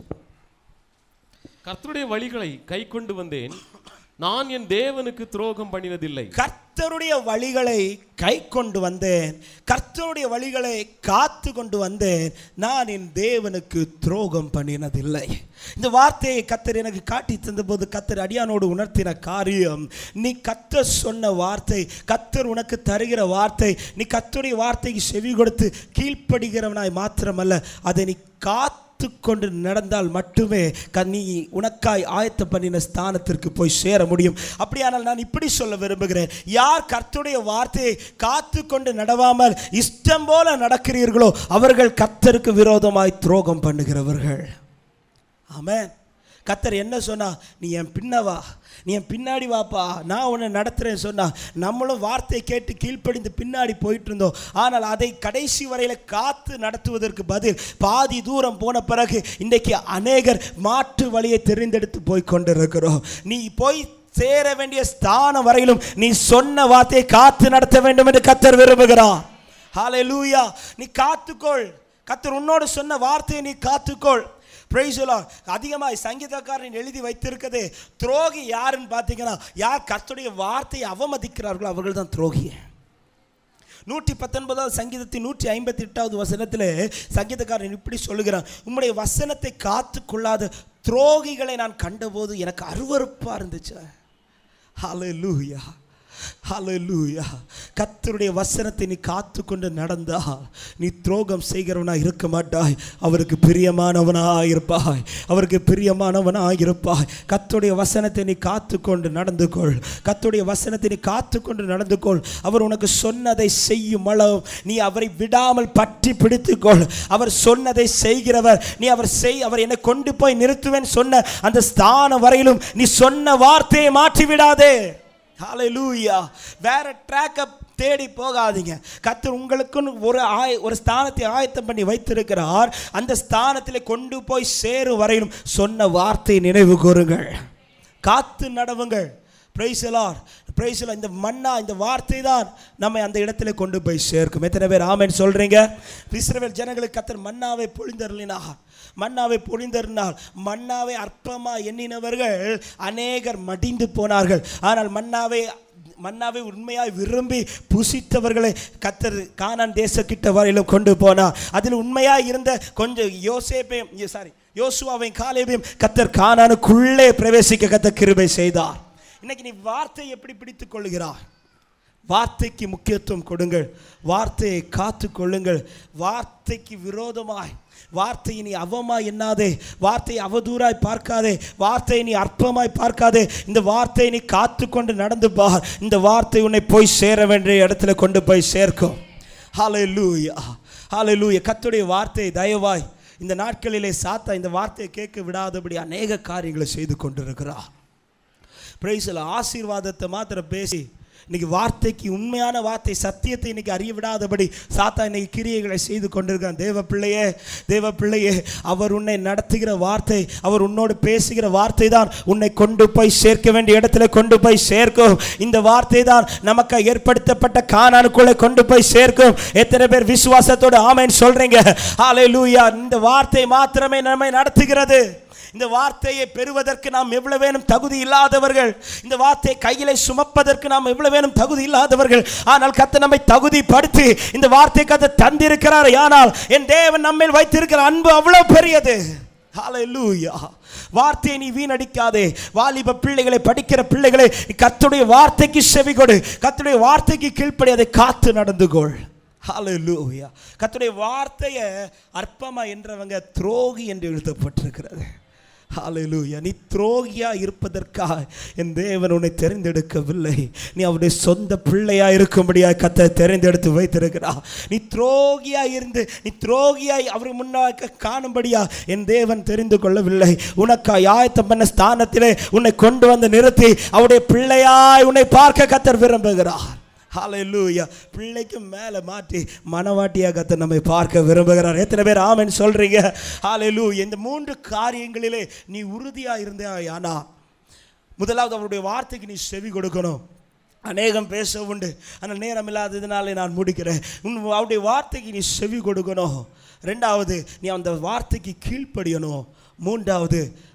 [SPEAKER 2] கர்த்தருடைய வழிகளை கை கொண்டு வந்தேன் நான் என் தேவனுக்கு துரோகம் பண்ணினதில்லை
[SPEAKER 1] கர்த்தருடைய கர்த்தருடைய வழிகளை கை கொண்டு வந்தேன் கர்த்தருடைய வழிகளை காத்து கொண்டு வந்தேன் நான் என் தேவனுக்கு துரோகம் பண்ணினதில்லை இந்த வார்த்தையை கத்தர் எனக்கு காட்டி தந்தபோது கத்தர் அடியானோடு உணர்த்தின காரியம் நீ கத்தர் சொன்ன வார்த்தை கத்தர் உனக்கு தருகிற வார்த்தை நீ கத்தருடைய வார்த்தைக்கு செவி கொடுத்து கீழ்ப்படுகிறவனாய் மாத்திரமல்ல அதை நீ காத்து கொண்டு நடந்தால் மட்டுமே க- நீ உனக்காய் ஆயத்த பண்ணின ஸ்தானத்திற்கு போய் சேர முடியும் அப்படியானால் நான் இப்படி சொல்ல விரும்புகிறேன் யார் கர்த்தருடைய வார்த்தையை காத்து கொண்டு நடவாமல் இஷ்டம் போல நடக்கிறீர்களோ அவர்கள் கர்த்தருக்கு விரோதமாய் துரோகம் பண்ணுகிறவர்கள் ஆமென் கத்தர் என்ன சொன்னா நீ என் பின்னவா நீ என் பின்னாடி வாப்பா நான் உன்னை நடத்துகிறேன் சொன்னா நம்மளும் வார்த்தையை கேட்டு கீழ்ப்படிந்து பின்னாடி போயிட்டு இருந்தோம் ஆனால் அதை கடைசி வரையில் காத்து நடத்துவதற்கு பதில் பாதி தூரம் போன பிறகு இன்றைக்கு அநேகர் மாற்று வழியை தெரிந்தெடுத்து போய் கொண்டிருக்கிறோம் நீ போய் சேர வேண்டிய ஸ்தானம் வரையிலும் நீ சொன்ன வார்த்தையை காத்து நடத்த வேண்டும் என்று கத்தர் விரும்புகிறார் ஹalleluya நீ காத்துக்கொள் கத்தர் உன்னோடு சொன்ன வார்த்தையை நீ காத்துக்கொள் Praise the Lord. அதிகமாய் சங்கீதக்காரன் எழுதி வைத்திருக்கிறது துரோகி யாருன்னு பார்த்தீங்கன்னா யார் கர்த்தருடைய வார்த்தையை அவமதிக்கிறார்களோ அவர்கள் தான் துரோகி நூற்றி பத்தொன்பதாவது சங்கீதத்தின் நூற்றி ஐம்பத்தி எட்டாவது வசனத்தில் சங்கீதக்காரன் இப்படி சொல்லுகிறான் உம்முடைய வசனத்தை காத்து கொள்ளாத துரோகிகளை நான் கண்டபோது எனக்கு அருவருப்பாக இருந்துச்சு ஹalleluya ஹalleluya கர்த்தருடைய வசனத்தை நீ காத்து கொண்டு நடந்தா நீ துரோகம் செய்கிறவனா இருக்க மாட்டாய் அவருக்கு பிரியமானவனாய் இருப்பாய் அவருக்கு பிரியமானவனாய் இருப்பாய் கர்த்தருடைய வசனத்தை நீ காத்து கொண்டு நடந்து கொள் கர்த்தருடைய வசனத்தை நீ காத்து கொண்டு நடந்து கொள் அவர் உனக்கு சொன்னதை செய்யும் அளவு நீ அவரை விடாமல் பற்றி பிடித்துக்கொள் அவர் சொன்னதை செய்கிறவர் நீ அவர் செய் அவர் என்னை கொண்டு போய் நிறுத்துவேன் சொன்ன அந்த ஸ்தானம் வரையிலும் நீ சொன்ன வார்த்தையை மாற்றி விடாதே ஹalleluya வேற ட்ராக்கை தேடி போகாதீங்க கர்த்தர் உங்களுக்குன்னு ஒரு ஆய ஒரு ஸ்தானத்தை ஆயத்தம் பண்ணி வைத்திருக்கிறார் அந்த ஸ்தானத்தில் கொண்டு போய் சேரும் வரையிலும் சொன்ன வார்த்தை நினைவு கூறுங்கள் காத்து நடவுங்கள் பிரைசலார் பிரைசலா இந்த மன்னா இந்த வார்த்தை தான் நம்மை அந்த இடத்துல கொண்டு போய் சேர்க்கும் எத்தனை பேர் ஆமென் சொல்றீங்க இஸ்ரவேல் ஜனங்களுக்கு கத்தர் மன்னாவை பொழிந்தருளினார் மன்னாவை பொழிந்தருளினார் மன்னாவை அற்பமா எண்ணினவர்கள் அநேகர் மடிந்து போனார்கள் ஆனால் மன்னாவை மன்னாவை உண்மையாய் விரும்பி புசித்தவர்களை கத்தர் கானான் தேசக்கிட்ட வரையிலும் கொண்டு போனார் அதில் உண்மையாய் இருந்த கொஞ்சம் யோசேப்பையும் சாரி யோசுவாவையும் காலேபையும் கத்தர் கானானுக்குள்ளே பிரவேசிக்க கத்தர் கிருபை செய்தார் இன்னைக்கு நீ வார்த்தை எப்படி பிடித்துக் கொள்கிறாய் வார்த்தைக்கு முக்கியத்துவம் கொடுங்கள் வார்த்தையை காத்து கொள்ளுங்கள் வார்த்தைக்கு விரோதமாய் வார்த்தையை நீ அவமாய் எண்ணாதே வார்த்தையை அவதூறாய் பார்க்காதே வார்த்தையை நீ அற்பமாய் பார்க்காதே இந்த வார்த்தையை நீ காத்து கொண்டு நடந்து பார் இந்த வார்த்தை உன்னை போய் சேர வேண்டிய இடத்துல கொண்டு போய் சேர்க்கும் ஹalleluya ஹalleluya கர்த்தருடைய வார்த்தை தயவாய் இந்த நாட்களிலே சாத்தா இந்த வார்த்தையை கேட்க விடாதபடி அநேக காரியங்களை செய்து கொண்டிருக்கிறார் பிரைஸில் ஆசீர்வாதத்தை மாத்திரம் பேசி இன்னைக்கு வார்த்தைக்கு உண்மையான வார்த்தை சத்தியத்தை இன்னைக்கு அறிய விடாதபடி சாத்தா இன்னைக்கு கிரியைகளை செய்து கொண்டிருக்கான் தேவ பிள்ளையே தேவ பிள்ளையே அவர் உன்னை நடத்துகிற வார்த்தை அவர் உன்னோடு பேசுகிற வார்த்தை தான் உன்னை கொண்டு போய் சேர்க்க வேண்டிய இடத்துல கொண்டு போய் சேர்க்கும் இந்த வார்த்தை தான் நமக்கு ஏற்படுத்தப்பட்ட கானானுக்குள்ளே கொண்டு போய் சேர்க்கும் எத்தனை பேர் விசுவாசத்தோடு ஆமைன்னு சொல்றீங்க ஹalleluya இந்த வார்த்தை மாத்திரமே நம்மை நடத்துகிறது இந்த வார்த்தையை பெறுவதற்கு நாம் எவ்வளவு வேணும் தகுதி இல்லாதவர்கள் இந்த வார்த்தையை கையிலே சுமப்பதற்கு நாம் எவ்வளவு வேணும் தகுதி இல்லாதவர்கள் ஆனால் கத்த நம்மை தகுதிப்படுத்தி இந்த வார்த்தை கத்த தந்திருக்கிறார் ஆனால் என் தேவன் நம்மேல் வைத்திருக்கிற அன்பு அவ்வளவு பெரியது ஹalleluya வார்த்தையை நீ வீணடிக்காதே வாலிப பிள்ளைகளை படிக்கிற பிள்ளைகளை நீ கர்த்தருடைய வார்த்தைக்கு செவி கொடு கர்த்தருடைய வார்த்தைக்கு கீழ்ப்படி அதை காத்து நடந்து கொள் ஹalleluya கர்த்தருடைய வார்த்தையை அற்பமா என்றவங்க துரோகி என்று எழுதப்பட்டிருக்கிறது ஹalleluya நீ துரோகியா இருப்பதற்காக என் தேவன் உன்னை தெரிந்தெடுக்கவில்லை நீ அவருடைய சொந்த பிள்ளையா இருக்கும்படியாக கத்த தெரிந்தெடுத்து வைத்திருக்கிறார் நீ துரோகியா இருந்து நீ துரோகியாய் அவர் முன்னாக்க காணும்படியா என் தேவன் தெரிந்து கொள்ளவில்லை உனக்காய் ஆயத்தம் பண்ண ஸ்தானத்திலே உன்னை கொண்டு வந்து நிறுத்தி அவருடைய பிள்ளையாய் உன்னை பார்க்க கத்தர் விரும்புகிறார் ஹalleluya பிள்ளைக்கு மேலே மாற்றி மனவாட்டியாக கத்த நம்மை பார்க்க விரும்புகிறார் எத்தனை பேர் ஆமென் சொல்றீங்க ஹalleluya இந்த மூன்று காரியங்களிலே நீ உறுதியாக இருந்தாயானா முதலாவது அவருடைய வார்த்தைக்கு நீ செவி கொடுக்கணும் அநேகம் பேச உண்டு ஆனால் நேரம் இல்லாததுனாலே நான் முடிக்கிறேன் உன் அவருடைய வார்த்தைக்கு நீ செவி கொடுக்கணும் ரெண்டாவது நீ அந்த வார்த்தைக்கு கீழ்ப்படியணும் மூன்றாவது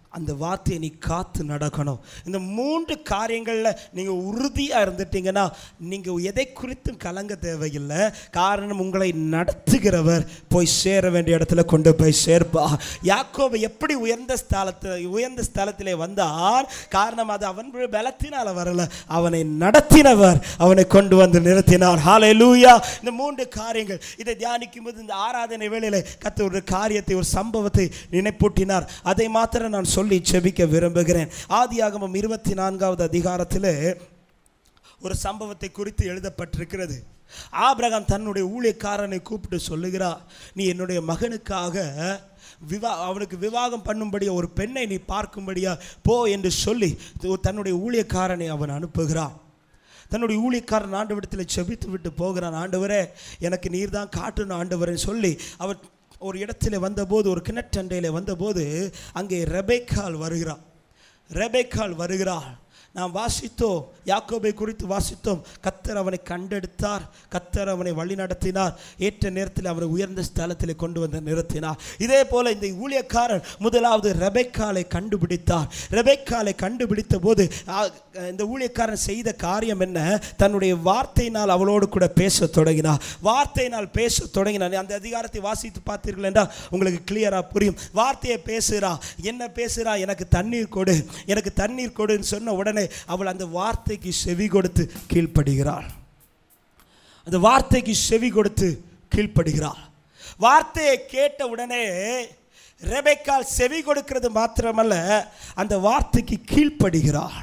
[SPEAKER 1] அந்த வார்த்தையை நீ காத்து நடக்கணும் இந்த மூன்று காரியங்களில் நீங்கள் உறுதியாக இருந்துட்டீங்கன்னா நீங்கள் எதை குறித்தும் கலங்க தேவையில்லை காரணம் உங்களை நடத்துகிறவர் போய் சேர வேண்டிய இடத்துல கொண்டு போய் சேர்ப்பா யாக்கோபு எப்படி உயர்ந்த ஸ்தலத்தில் உயர்ந்த ஸ்தலத்திலே வந்தார் காரணம் அது அவன் பலத்தினால் வரல அவனை நடத்தினவர் அவனை கொண்டு வந்து நிறுத்தினார் ஹாலே லூயா இந்த மூன்று காரியங்கள் இதை தியானிக்கும் போது இந்த ஆராதனை வேளையில் கத்த ஒரு காரியத்தை ஒரு சம்பவத்தை நினைப்பூட்டினார் அதை மாத்திரம் நான் சொல்லி செபிக்க விரும்புகிறேன் ஆதியாகமம் இருபத்தி நான்காவது அதிகாரத்தில் ஒரு சம்பவத்தை குறித்து எழுதப்பட்டிருக்கிறது ஆபிரகாம் தன்னுடைய ஊழியக்காரனை கூப்பிட்டு சொல்லுகிறார் நீ என்னுடைய மகனுக்காக விவா அவனுக்கு விவாகம் பண்ணும்படி ஒரு பெண்ணை நீ பார்க்கும்படியா போ என்று சொல்லி தன்னுடைய ஊழியக்காரனை அவன் அனுப்புகிறான் தன்னுடைய ஊழியக்காரன் ஆண்டவரிடத்தில் செபித்து விட்டு போகிறான் ஆண்டவரே எனக்கு நீர் தான் காட்டணும் ஆண்டவரேன்னு சொல்லி அவர் ஒரு இடத்துல வந்தபோது ஒரு கிணற்றண்டையில் வந்தபோது அங்கே ரெபேக்கால் வருகிறான் ரெபேக்கால் வருகிறாள் நாம் வாசித்தோம் யாக்கோபை குறித்து வாசித்தோம் கத்தர் அவனை கண்டெடுத்தார் கத்தர் அவனை வழி நடத்தினார் ஏற்ற நேரத்தில் அவரை உயர்ந்த ஸ்தலத்தில் கொண்டு வந்து நிறுத்தினார் இதே போல இந்த ஊழியக்காரன் முதலாவது ரெபெக்காலை கண்டுபிடித்தார் ரெபெக்காலை கண்டுபிடித்த போது ஆ, இந்த ஊழியக்காரன் செய்த காரியம் என்ன தன்னுடைய வார்த்தையினால் அவளோடு கூட பேச தொடங்கினார் வார்த்தையினால் பேச தொடங்கினார் அந்த அதிகாரத்தை வாசித்து பார்த்தீர்கள் என்றால் உங்களுக்கு கிளியராக புரியும் வார்த்தையை பேசுகிறா என்ன பேசுகிறா எனக்கு தண்ணீர் கொடு எனக்கு தண்ணீர் கொடுன்னு சொன்ன உடனே அவள் அந்த வார்த்தைக்கு செவி கொடுத்து கீழ்ப்படுகிறாள் அந்த வார்த்தைக்கு செவி கொடுத்து கீழ்ப்படுகிறாள் வார்த்தையை கேட்ட உடனே ரெபெக்கால் செவி கொடுக்கிறது மாத்திரமல்ல அந்த வார்த்தைக்கு கீழ்ப்படுகிறாள்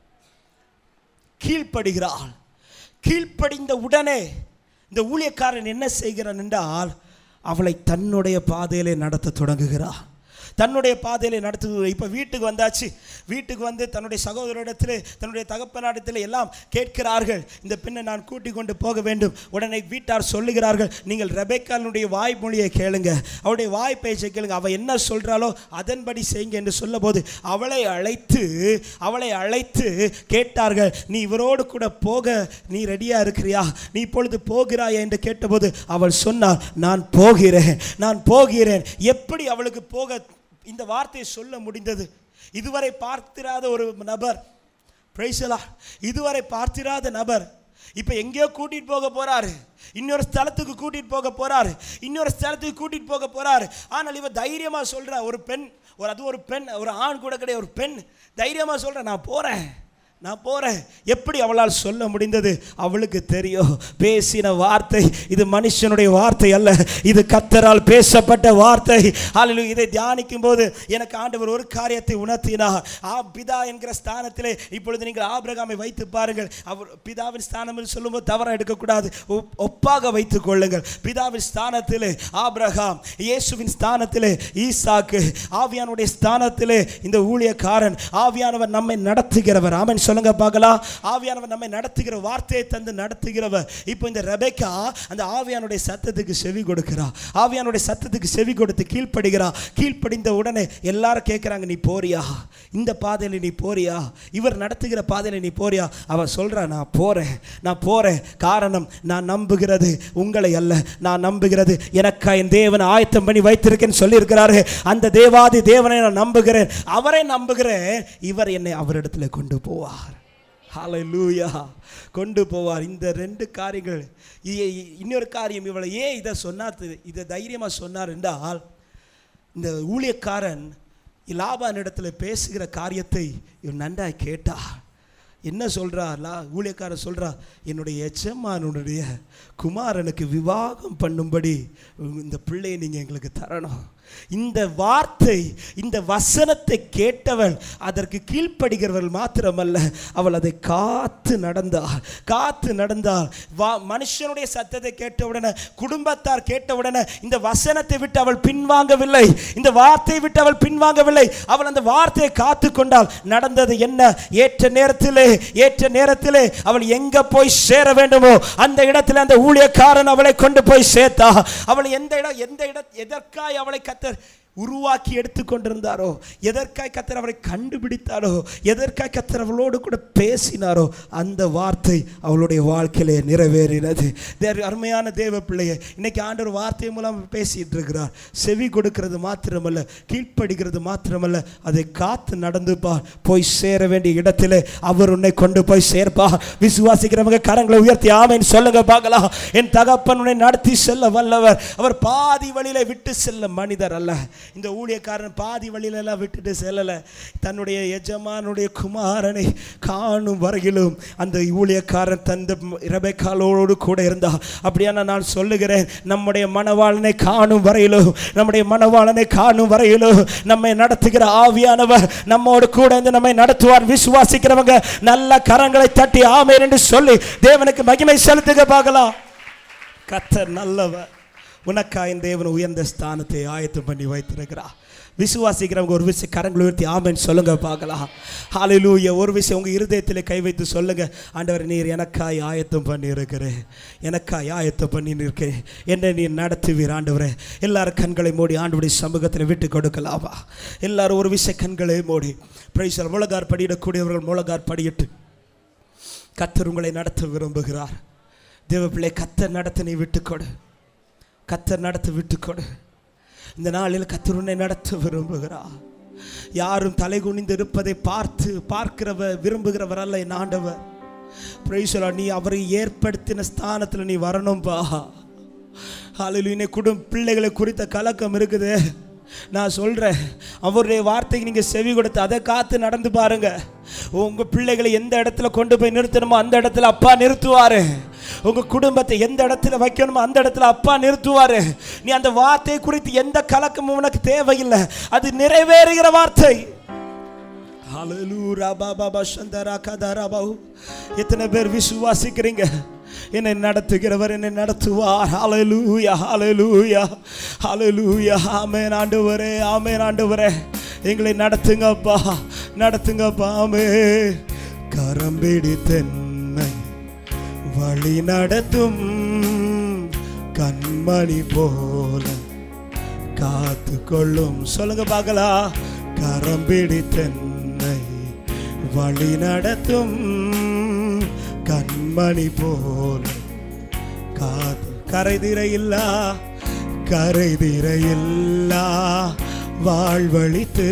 [SPEAKER 1] கீழ்ப்படுகிறாள் கீழ்ப்படிந்த உடனே இந்த ஊழியக்காரன் என்ன செய்கிறான் என்றால் அவளை தன்னுடைய பாதையிலே நடத்த தொடங்குகிறான் தன்னுடைய பாதையிலே நடத்து இப்போ வீட்டுக்கு வந்தாச்சு வீட்டுக்கு வந்து தன்னுடைய சகோதரிடத்தில் தன்னுடைய தகப்பனாரிடத்தில் எல்லாம் கேட்கிறார்கள் இந்த பெண்ணை நான் கூட்டிக் கொண்டு போக வேண்டும் உடனே வீட்டார் சொல்லுகிறார்கள் நீங்கள் ரெபேக்காலுடைய வாய்மொழியை கேளுங்க அவளுடைய வாய் பேச்சை கேளுங்க அவள் என்ன சொல்கிறாளோ அதன்படி செய்யுங்க என்று சொல்லபோது அவளை அழைத்து அவளை அழைத்து கேட்டார்கள் நீ இவரோடு கூட போக நீ ரெடியா இருக்கிறியா நீ இப்பொழுது போகிறாயா என்று கேட்டபோது அவள் சொன்னாள் நான் போகிறேன் நான் போகிறேன் எப்படி அவளுக்கு போக இந்த வார்த்தையை சொல்ல முடிந்தது இதுவரை பார்த்திராத ஒரு நபர் பிரைசலா இதுவரை பார்த்திராத நபர் இப்போ எங்கேயோ கூட்டிட்டு போக போறாரு இன்னொரு ஸ்தலத்துக்கு கூட்டிட்டு போக போறாரு இன்னொரு ஸ்தலத்துக்கு கூட்டிட்டு போக போறாரு ஆனால் இவ தைரியமா சொல்றா ஒரு பெண் ஒரு அது ஒரு பெண் ஒரு ஆண் கூட கிடையாது ஒரு பெண் தைரியமா சொல்ற நான் போறேன் நான் போறேன் எப்படி அவளால் சொல்ல முடிந்தது அவளுக்கு தெரியும் பேசின வார்த்தை இது மனுஷனுடைய வார்த்தை அல்ல இது கத்தரால் பேசப்பட்ட வார்த்தை ஹalleluya இதை தியானிக்கும் போது எனக்கு ஆண்டவர் ஒரு காரியத்தை உணர்த்தினார் ஆ பிதா என்கிற ஸ்தானத்திலே இப்பொழுது நீங்கள் ஆபிரகாமை வைத்து பாருங்கள் அவர் பிதாவின் ஸ்தானம் என்று சொல்லும்போது தவறாக எடுக்கக்கூடாது ஒப்- ஒப்பாக வைத்துக் கொள்ளுங்கள் பிதாவின் ஸ்தானத்திலே ஆபிரகாம் இயேசுவின் ஸ்தானத்திலே ஈசாக்கு ஆவியானுடைய ஸ்தானத்திலே இந்த ஊழியக்காரன் ஆவியானவர் நம்மை நடத்துகிறவர் ஆமென் சொல்லுங்க பார்க்கலாம் ஆவியானவர் நம்மை நடத்துகிற வார்த்தையை தந்து நடத்துகிறவர் இப்போ இந்த ரெபேக்கா அந்த ஆவியானுடைய சத்தத்துக்கு செவி கொடுக்கிறா ஆவியானுடைய சத்தத்துக்கு செவி கொடுத்து கீழ்ப்படுகிறா கீழ்ப்படிந்த உடனே எல்லாரும் கேட்குறாங்க நீ போறியா இந்த பாதையில் நீ போறியா இவர் நடத்துகிற பாதையில் நீ போறியா அவ சொல்றா நான் போறேன் நான் போறேன் காரணம் நான் நம்புகிறது உங்களை அல்ல நான் நம்புகிறது எனக்கா என் தேவன் ஆயத்தம் பண்ணி வைத்திருக்கேன்னு சொல்லியிருக்கிறாரு அந்த தேவாதி தேவனை நான் நம்புகிறேன் அவரை நம்புகிறேன் இவர் என்னை அவரிடத்துல கொண்டு போவார் ஹalleluya கொண்டு போவார் இந்த ரெண்டு காரியங்கள் இ- இ- இன்னொரு காரியம் இவளை ஏன் இதை சொன்னார் தெரி- இதை தைரியமாக சொன்னார் என்றால் இந்த ஊழியக்காரன் லாபான் இடத்துல பேசுகிற காரியத்தை இவன் நன்றாய் கேட்டா என்ன சொல்றா லா ஊழியக்காரன் சொல்றா என்னுடைய எச்சமானுடைய குமாரனுக்கு விவாகம் பண்ணும்படி இந்த பிள்ளையை நீங்கள் எங்களுக்கு தரணும் இந்த வார்த்தை இந்த வசனத்தை கேட்டவள் அதற்கு கீழ்ப்படுகிறவள் மாத்திரமல்ல அவள் அதை காத்து நடந்தாள் காத்து நடந்தாள் வா மனுஷனுடைய சத்தத்தை கேட்டவுடனே குடும்பத்தார் கேட்டவுடனே இந்த வசனத்தை விட்டு அவள் பின்வாங்கவில்லை இந்த வார்த்தையை விட்டு அவள் பின்வாங்கவில்லை அவள் அந்த வார்த்தையை காத்து கொண்டாள் நடந்தது என்ன ஏற்ற நேரத்திலே ஏற்ற நேரத்திலே அவள் எங்க போய் சேர வேண்டுமோ அந்த இடத்துல அந்த ஊழியக்காரன் அவளை கொண்டு போய் சேர்த்தா அவள் எந்த இடம் எந்த இட எதற்காய் அவளை கத்தர் உருவாக்கி எடுத்துக்கொண்டிருந்தாரோ எதற்காய் கத்தர் அவரை கண்டுபிடித்தாரோ எதற்காய் கத்தர் அவளோடு கூட பேசினாரோ அந்த வார்த்தை அவளுடைய வாழ்க்கையிலே நிறைவேறினது தேர் அருமையான தேவ பிள்ளையை இன்னைக்கு ஆண்டவர் வார்த்தை மூலம் பேசிட்டு இருக்கிறார் செவி கொடுக்கிறது மாத்திரமல்ல கீழ்ப்படுகிறது மாத்திரமல்ல அதை காத்து நடந்துப்பா போய் சேர வேண்டிய இடத்திலே அவர் உன்னை கொண்டு போய் சேர்ப்பா விசுவாசிக்கிறவங்க கரங்களை உயர்த்தி ஆமைன்னு சொல்லுங்க பார்க்கலாம் என் தகப்பன் உன்னை நடத்தி செல்ல வல்லவர் அவர் பாதி வழியில விட்டு செல்ல மனிதர் அல்ல இந்த ஊழியக்காரன் பாதி வழியில எல்லாம் விட்டுட்டு செல்லல தன்னுடைய எஜமானுடைய குமாரனை காணும் வரையிலும் அந்த ஊழியக்காரன் தந்த இரபைக்காலோடு கூட இருந்தா அப்படியான நான் சொல்லுகிறேன் நம்முடைய மனவாளனை காணும் வரையிலும் நம்முடைய மனவாளனை காணும் வரையிலும் நம்மை நடத்துகிற ஆவியானவர் நம்மோடு கூட இருந்து நம்மை நடத்துவார் விசுவாசிக்கிறவங்க நல்ல கரங்களை தட்டி ஆமேன் என்று சொல்லி தேவனுக்கு மகிமை செலுத்துக பார்க்கலாம் கத்தர் நல்லவர் உனக்காய் தேவன் உயர்ந்த ஸ்தானத்தை ஆயத்தம் பண்ணி வைத்திருக்கிறார் விசுவாசிக்கிறவங்க ஒரு விஷயம் கரங்களை உயர்த்தி ஆமென் சொல்லுங்க பார்க்கலாம் ஹalleluya ஒரு விஷயம் உங்க இருதயத்தில் கை வைத்து சொல்லுங்க ஆண்டவர் நீர் எனக்காய் ஆயத்தம் பண்ணி இருக்கிறேன் எனக்காய் ஆயத்தம் பண்ணி இருக்கிறேன் என்னை நீர் நடத்துவீர் ஆண்டவரே எல்லாரும் கண்களை மூடி ஆண்டவருடைய சமூகத்தில் விட்டு கொடுக்கலாமா எல்லாரும் ஒரு விஷயம் கண்களை மூடி பிரைசல் முழகார் படியிடக்கூடியவர்கள் முழகார் படியிட்டு கத்தர் உங்களை நடத்த விரும்புகிறார் தேவ பிள்ளை கத்தர் நடத்த நீ விட்டுக்கொடு கத்தர் நடத்த விட்டுக்கொடு இந்த நாளில் கத்தர் உன்னை நடத்த விரும்புகிறார் யாரும் தலை குனிந்து இருப்பதை பார்த்து பார்க்கிறவர் விரும்புகிறவர் அல்ல என் ஆண்டவர் பிரைசலா நீ அவரை ஏற்படுத்தின ஸ்தானத்தில் நீ வரணும்பா ஹalleluya குடும்ப பிள்ளைகளை குறித்த கலக்கம் இருக்குது நான் சொல்கிறேன் அவருடைய வார்த்தைக்கு நீங்கள் செவி கொடுத்து அதை காத்து நடந்து பாருங்க உங்கள் பிள்ளைகளை எந்த இடத்துல கொண்டு போய் நிறுத்தணுமோ அந்த இடத்துல அப்பா நிறுத்துவார் உங்கள் குடும்பத்தை எந்த இடத்துல வைக்கணுமோ அந்த இடத்துல அப்பா நிறுத்துவார் நீ அந்த வார்த்தை குறித்து எந்த கலக்கமும் உனக்கு தேவையில்லை அது நிறைவேறுகிற வார்த்தை ஹalleluya பாபா சந்தரா கதரா பாவு எத்தனை பேர் விசுவாசிக்கிறீங்க என்னை நடத்துகிறவர் என்னை நடத்துவார் ஹalleluya ஹalleluya ஹalleluya ஆமென் ஆண்டவரே ஆமென் ஆண்டவரே எங்களை நடத்துங்கப்பா நடத்துங்கப்பா ஆமே கரம் பிடித்தென்னை வழி நடத்தும் கண்மணி போல காத்து கொள்ளும் சொல்லுங்க பார்க்கலாம் கரம் பிடித்தென்னை வழி நடத்தும் கண்மணி போல காத்து கரைதிரை இல்லா கரைதிரை இல்லா வாழ்வழித்து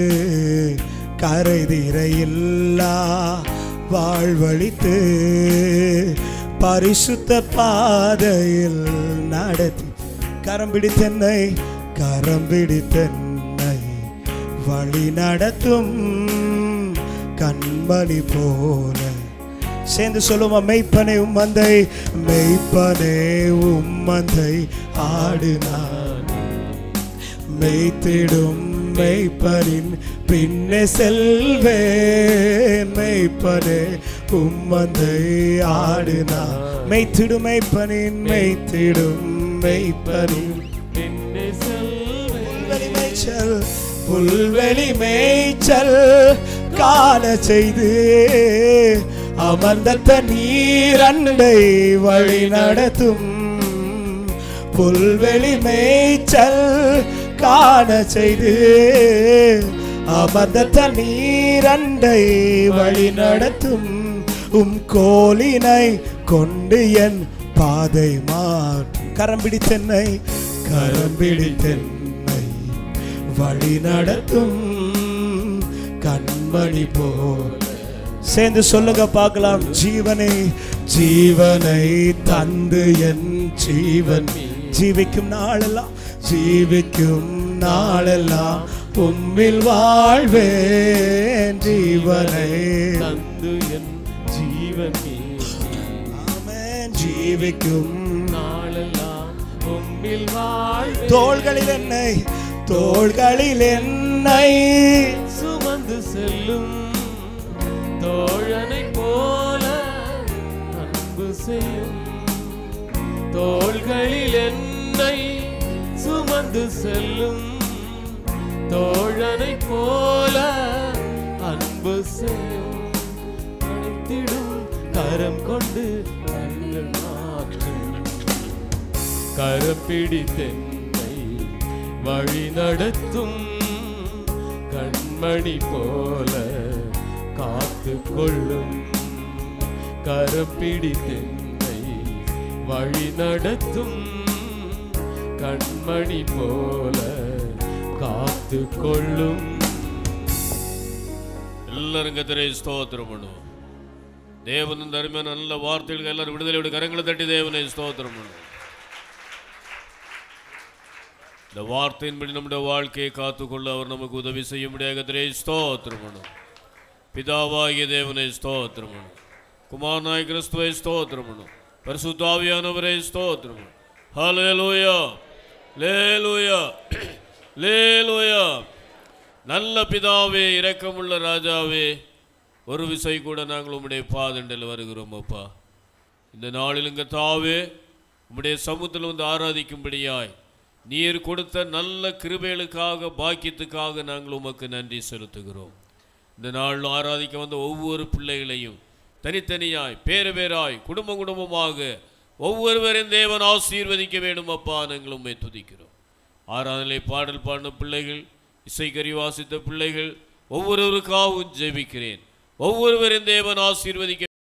[SPEAKER 1] கரைதிரை இல்லா வாழ்வழித்து பரிசுத்த பாதையில் நடத்தி கரம் பிடித்தென்னை கரம் பிடித்தென்னை வழி நடத்தும் கண்மணி போல சேர்ந்து சொல்லுவோம் மெய்ப்பனை உம்மந்தை மெய்ப்பனே உம்மந்தை ஆடுனான் மெய்த்திடும் மெய்ப்பனின் பின்னே செல்வேன் மெய்ப்பனே உம்மந்தை ஆடுனா மெய்த்திடும் மெய்ப்பனின் மெய்த்திடும் மெய்ப்பனின்
[SPEAKER 2] என்னை செல்வே
[SPEAKER 1] புல்வெளி மேய்ச்சல் புல்வெளி மேய்ச்சல் காண செய்து அமர்ந்த தண்ணீர் அண்டை வழி நடத்தும் புல்வெளி மேய்ச்சல் காண செய்து அமர்ந்த தண்ணீர் அண்டை வழி நடத்தும் உம் கோலினை கொண்டு என் பாதை மாற்றும் கரம் பிடித்தென்னை கரம் பிடித்தென்னை வழி நடத்தும் கண்மணி போல சேர்ந்து சொல்லுங்க பார்க்கலாம் ஜீவனை ஜீவனை தந்து என் ஜீவன் ஜீவிக்கும் நாளெல்லாம் ஜீவிக்கும் நாளெல்லாம் உம்மில் வாழ்வேன் ஜீவனை
[SPEAKER 2] தந்து என் ஜீவன்
[SPEAKER 1] ஆமென். ஜீவிக்கும்
[SPEAKER 2] நாளெல்லாம் உம்மில் வாழ்வே
[SPEAKER 1] தோள்களில் என்னை தோள்களில் என்னை
[SPEAKER 2] சுமந்து செல்லும் தோழனை போல அன்பு செய்யும் தோள்களில் என்னை சுமந்து செல்லும் தோழனை போல அன்பு செய்யும் அழைத்திடும் கரம் கொண்டு கண்கள் மாற்றும் கரப்பிடித்தென்னை வழி நடத்தும் கண்மணி போல காத்து கொள்ளும் கரப்பிடித்தென்னை வழி நடத்தும் கண்மணி போல காத்து கொள்ளும்
[SPEAKER 3] எல்லாரும் கத்திரை ஸ்தோத்திரம் பண்ணுவோம் தேவனின் அருமையான நல்ல வார்த்தைகள் எல்லாரும் விடுதலையோட கரங்களை தட்டி தேவனை ஸ்தோத்திரம் பண்ணுவோம் இந்த வார்த்தையின்படி நம்முடைய வாழ்க்கையை காத்துக்கொள்ள அவர் நமக்கு உதவி செய்ய முடியாத கத்திரை ஸ்தோத்திரம் பண்ணும் பிதாவாகிய தேவனை ஸ்தோத்திரம் பண்ணும் குமாரனாய் கிறிஸ்துவை ஸ்தோத்திரம் பண்ணும் பரிசுத்தாவியானவரை ஸ்தோத்திரம் பண்ணும் ஹalleluya லேலுயா லேலுயா நல்ல பிதாவே இரக்கமுள்ள ராஜாவே ஒரு விசை கூட நாங்கள் உம்முடைய பாதண்டில் வருகிறோம் அப்பா இந்த நாளில் இங்க தாவே உம்முடைய சமூகத்தில் வந்து ஆராதிக்கும்படியாய் நீர் கொடுத்த நல்ல கிருபைகளுக்காக பாக்கியத்துக்காக நாங்கள் உமக்கு நன்றி செலுத்துகிறோம் இந்த நாள் ஆராதிக்க வந்த ஒவ்வொரு பிள்ளைகளையும் தனித்தனியாய் பேரு பேராய் குடும்பம் குடும்பமாக ஒவ்வொருவரையும் தேவன் ஆசீர்வதிக்க வேண்டும் அப்பா நாங்கள் உண்மை துதிக்கிறோம் ஆராதனை பாடல் பாடின பிள்ளைகள் இசைக்கறி வாசித்த பிள்ளைகள் ஒவ்வொருவருக்காகவும் ஜெபிக்கிறேன் ஒவ்வொருவரையும் தேவன் ஆசீர்வதிக்க